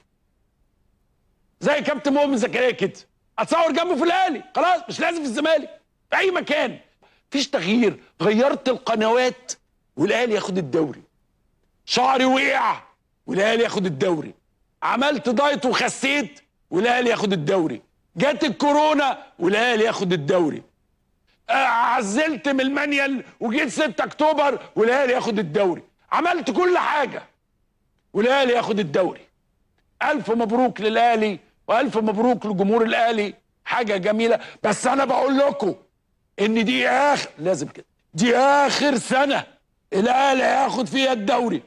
زي كابتن مؤمن زكريا كده اتصور جنبه في الاهلي خلاص مش لازم في الزمالك في اي مكان مفيش تغيير غيرت القنوات والاهلي ياخد الدوري شعري وقع والاهلي ياخد الدوري عملت دايت وخسيت والاهلي ياخد الدوري جت الكورونا والاهلي ياخد الدوري آه، عزلت من المانيال وجيت 6 اكتوبر والاهلي ياخد الدوري عملت كل حاجه والاهلي ياخد الدوري الف مبروك للاهلي والف مبروك لجمهور الاهلي حاجه جميله بس انا بقول لكم ان دي اخر لازم كده دي اخر سنه الاهلي هياخد فيها الدوري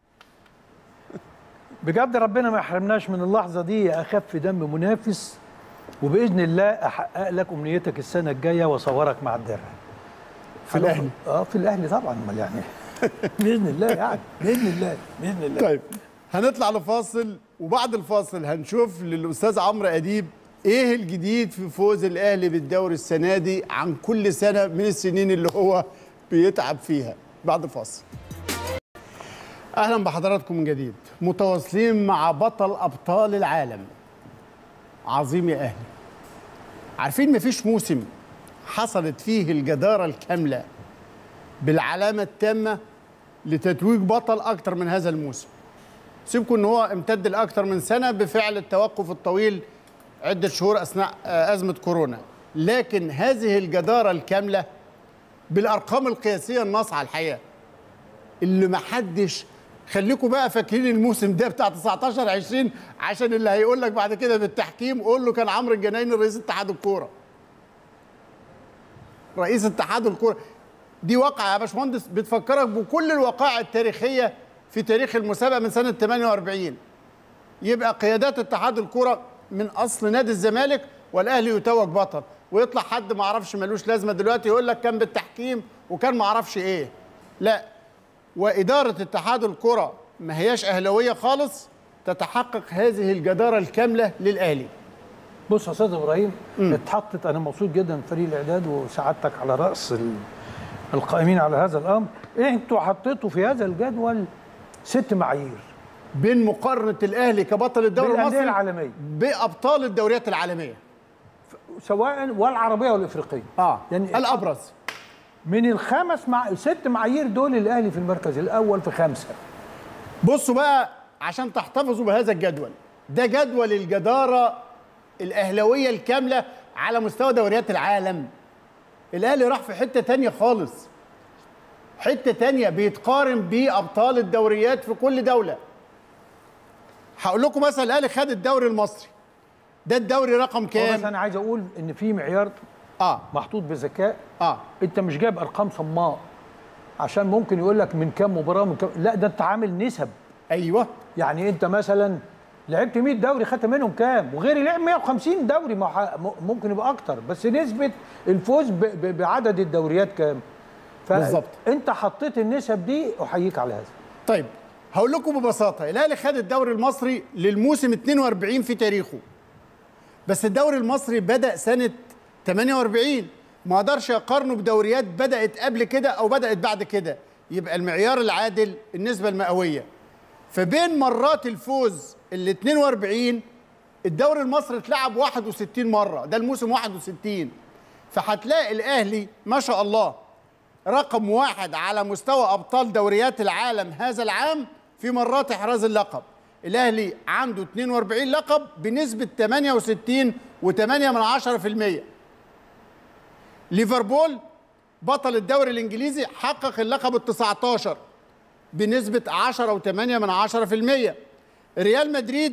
بجد ربنا ما يحرمناش من اللحظه دي يا اخف دم منافس وباذن الله احقق لك امنيتك السنه الجايه واصورك مع الدرع في الاهلي اه في الاهلي طبعا امال يعني باذن الله يعني باذن الله باذن الله طيب هنطلع لفاصل وبعد الفاصل هنشوف للاستاذ عمرو اديب ايه الجديد في فوز الاهلي بالدوري السنه دي عن كل سنه من السنين اللي هو بيتعب فيها بعد الفاصل اهلا بحضراتكم من جديد متواصلين مع بطل ابطال العالم عظيم يا اهلي عارفين مفيش موسم حصلت فيه الجداره الكامله بالعلامه التامه لتتويج بطل اكتر من هذا الموسم سيبكم ان هو امتد لاكثر من سنه بفعل التوقف الطويل عده شهور اثناء آه، ازمه كورونا لكن هذه الجداره الكامله بالارقام القياسيه الناصعه الحقيقه اللي ما حدش خليكم بقى فاكرين الموسم ده بتاع 19 20 عشان اللي هيقول لك بعد كده بالتحكيم قول له كان عمرو الجنايني رئيس اتحاد الكوره رئيس اتحاد الكوره دي واقعه يا باشمهندس بتفكرك بكل الوقائع التاريخيه في تاريخ المسابقه من سنه 48 يبقى قيادات اتحاد الكوره من اصل نادي الزمالك والاهلي يتوج بطل ويطلع حد ما اعرفش ملوش لازمه دلوقتي يقول لك كان بالتحكيم وكان ما اعرفش ايه لا واداره اتحاد الكره ما هياش اهلاويه خالص تتحقق هذه الجداره الكامله للاهلي بص يا استاذ ابراهيم اتحطت انا مبسوط جدا من فريق الاعداد وسعادتك على راس ال- القائمين على هذا الامر انتوا حطيتوا في هذا الجدول ست معايير بين مقارنه الاهلي كبطل الدوري بالأندية المصري العالمية. بابطال الدوريات العالميه سواء والعربيه والافريقيه اه يعني الابرز من الخمس مع ست معايير دول الاهلي في المركز الاول في خمسه بصوا بقى عشان تحتفظوا بهذا الجدول ده جدول الجدارة الأهلوية الكاملة على مستوى دوريات العالم الأهلي راح في حتة تانية خالص حتة تانية بيتقارن بأبطال الدوريات في كل دولة هقول لكم مثلا الأهلي خد الدوري المصري ده الدوري رقم هو بس كام؟ انا عايز اقول ان في معيار اه محطوط بذكاء اه انت مش جايب ارقام صماء عشان ممكن يقول لك من كام مباراه من كام لا ده انت عامل نسب ايوه يعني انت مثلا لعبت 100 دوري خدت منهم كام وغيري لعب 150 دوري ما ح- م- ممكن يبقى اكتر بس نسبه الفوز ب- ب- بعدد الدوريات كام بالظبط. انت حطيت النسب دي احييك على هذا طيب هقول لكم ببساطه الاهلي خد الدوري المصري للموسم 42 في تاريخه بس الدوري المصري بدا سنه 48 ما اقدرش اقارنه بدوريات بدات قبل كده او بدات بعد كده يبقى المعيار العادل النسبه المئويه فبين مرات الفوز ال 42 الدوري المصري اتلعب 61 مره ده الموسم 61 فهتلاقي الاهلي ما شاء الله رقم واحد على مستوى ابطال دوريات العالم هذا العام في مرات احراز اللقب الاهلي عنده 42 لقب بنسبه 68 و8 من 10% ليفربول بطل الدوري الانجليزي حقق اللقب ال 19 بنسبه 10 و8 من 10% ريال مدريد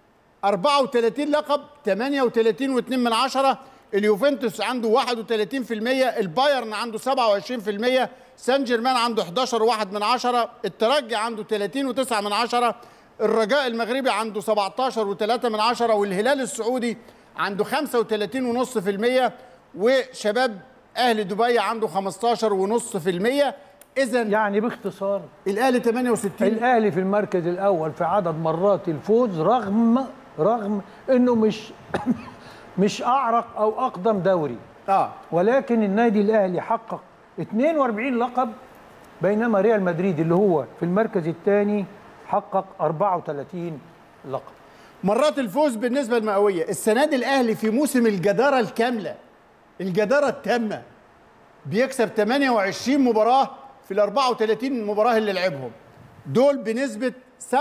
34 لقب 38 و2 من عشرة اليوفنتوس عنده 31% البايرن عنده 27% سان جيرمان عنده 11 و1 من عشرة الترجي عنده 30 و9 من عشرة الرجاء المغربي عنده 17 و3 من عشرة والهلال السعودي عنده 35 ونص في المية وشباب اهل دبي عنده 15 ونص في المية اذا يعني باختصار الاهلي 68 الاهلي في المركز الاول في عدد مرات الفوز رغم رغم انه مش مش اعرق او اقدم دوري اه ولكن النادي الاهلي حقق 42 لقب بينما ريال مدريد اللي هو في المركز الثاني حقق 34 لقب مرات الفوز بالنسبه المئويه السنه دي الاهلي في موسم الجداره الكامله الجداره التامه بيكسب 28 مباراه في ال 34 مباراه اللي لعبهم دول بنسبه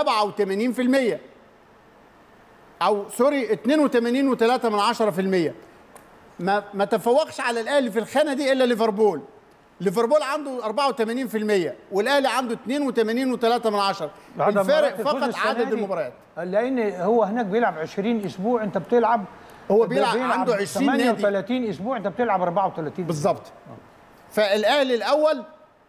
87% او سوري 82 و3 من 10% ما ما تفوقش على الاهلي في الخانه دي الا ليفربول ليفربول عنده 84% والاهلي عنده 82 و3 من 10 عدد الفارق مرات الفوز فقط السنة عدد دي. المباريات لان هو هناك بيلعب 20 اسبوع انت بتلعب هو بيلعب عنده 20 نادي. 38 اسبوع انت بتلعب 34 بالظبط فالاهلي الاول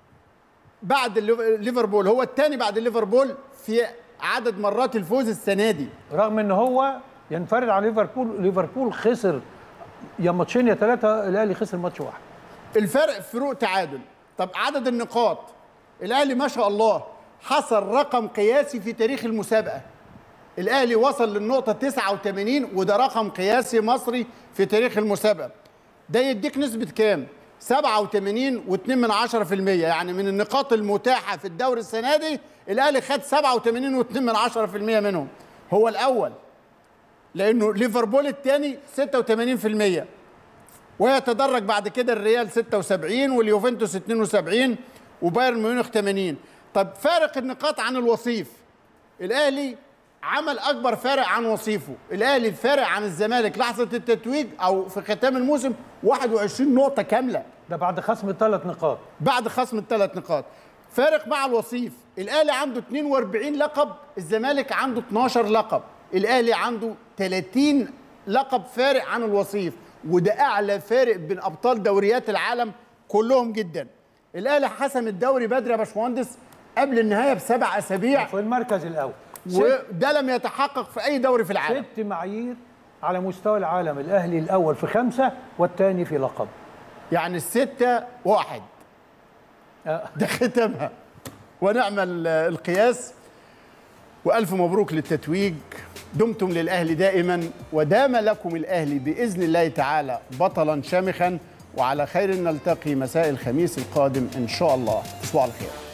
بعد الليف- ليفربول هو الثاني بعد ليفربول في عدد مرات الفوز السنه دي رغم ان هو ينفرد عن ليفربول ليفربول خسر يا ماتشين يا ثلاثه الاهلي خسر ماتش واحد الفرق فروق تعادل طب عدد النقاط الاهلي ما شاء الله حصل رقم قياسي في تاريخ المسابقه الاهلي وصل للنقطه 89 وده رقم قياسي مصري في تاريخ المسابقه ده يديك نسبه كام 87 و2 من 10% يعني من النقاط المتاحه في الدوري السنه دي الاهلي خد 87 و2 من 10% منهم هو الاول لانه ليفربول الثاني 86% ويتدرج بعد كده الريال 76 واليوفنتوس 72 وبايرن ميونخ 80 طب فارق النقاط عن الوصيف الاهلي عمل اكبر فارق عن وصيفه الاهلي الفارق عن الزمالك لحظه التتويج او في ختام الموسم 21 نقطه كامله ده بعد خصم ثلاث نقاط بعد خصم الثلاث نقاط فارق مع الوصيف الاهلي عنده 42 لقب الزمالك عنده 12 لقب الاهلي عنده 30 لقب فارق عن الوصيف وده اعلى فارق بين ابطال دوريات العالم كلهم جدا الاهلي حسم الدوري بدري يا باشمهندس قبل النهايه بسبع اسابيع في المركز الاول ست, وده لم يتحقق في اي دوري في العالم ست معايير على مستوى العالم الاهلي الاول في خمسه والثاني في لقب يعني الستة واحد ده ختمها ونعمل القياس وألف مبروك للتتويج دمتم للأهلي دائما ودام لكم الأهلي بإذن الله تعالى بطلا شامخا وعلى خير نلتقي مساء الخميس القادم إن شاء الله تصبحوا على خير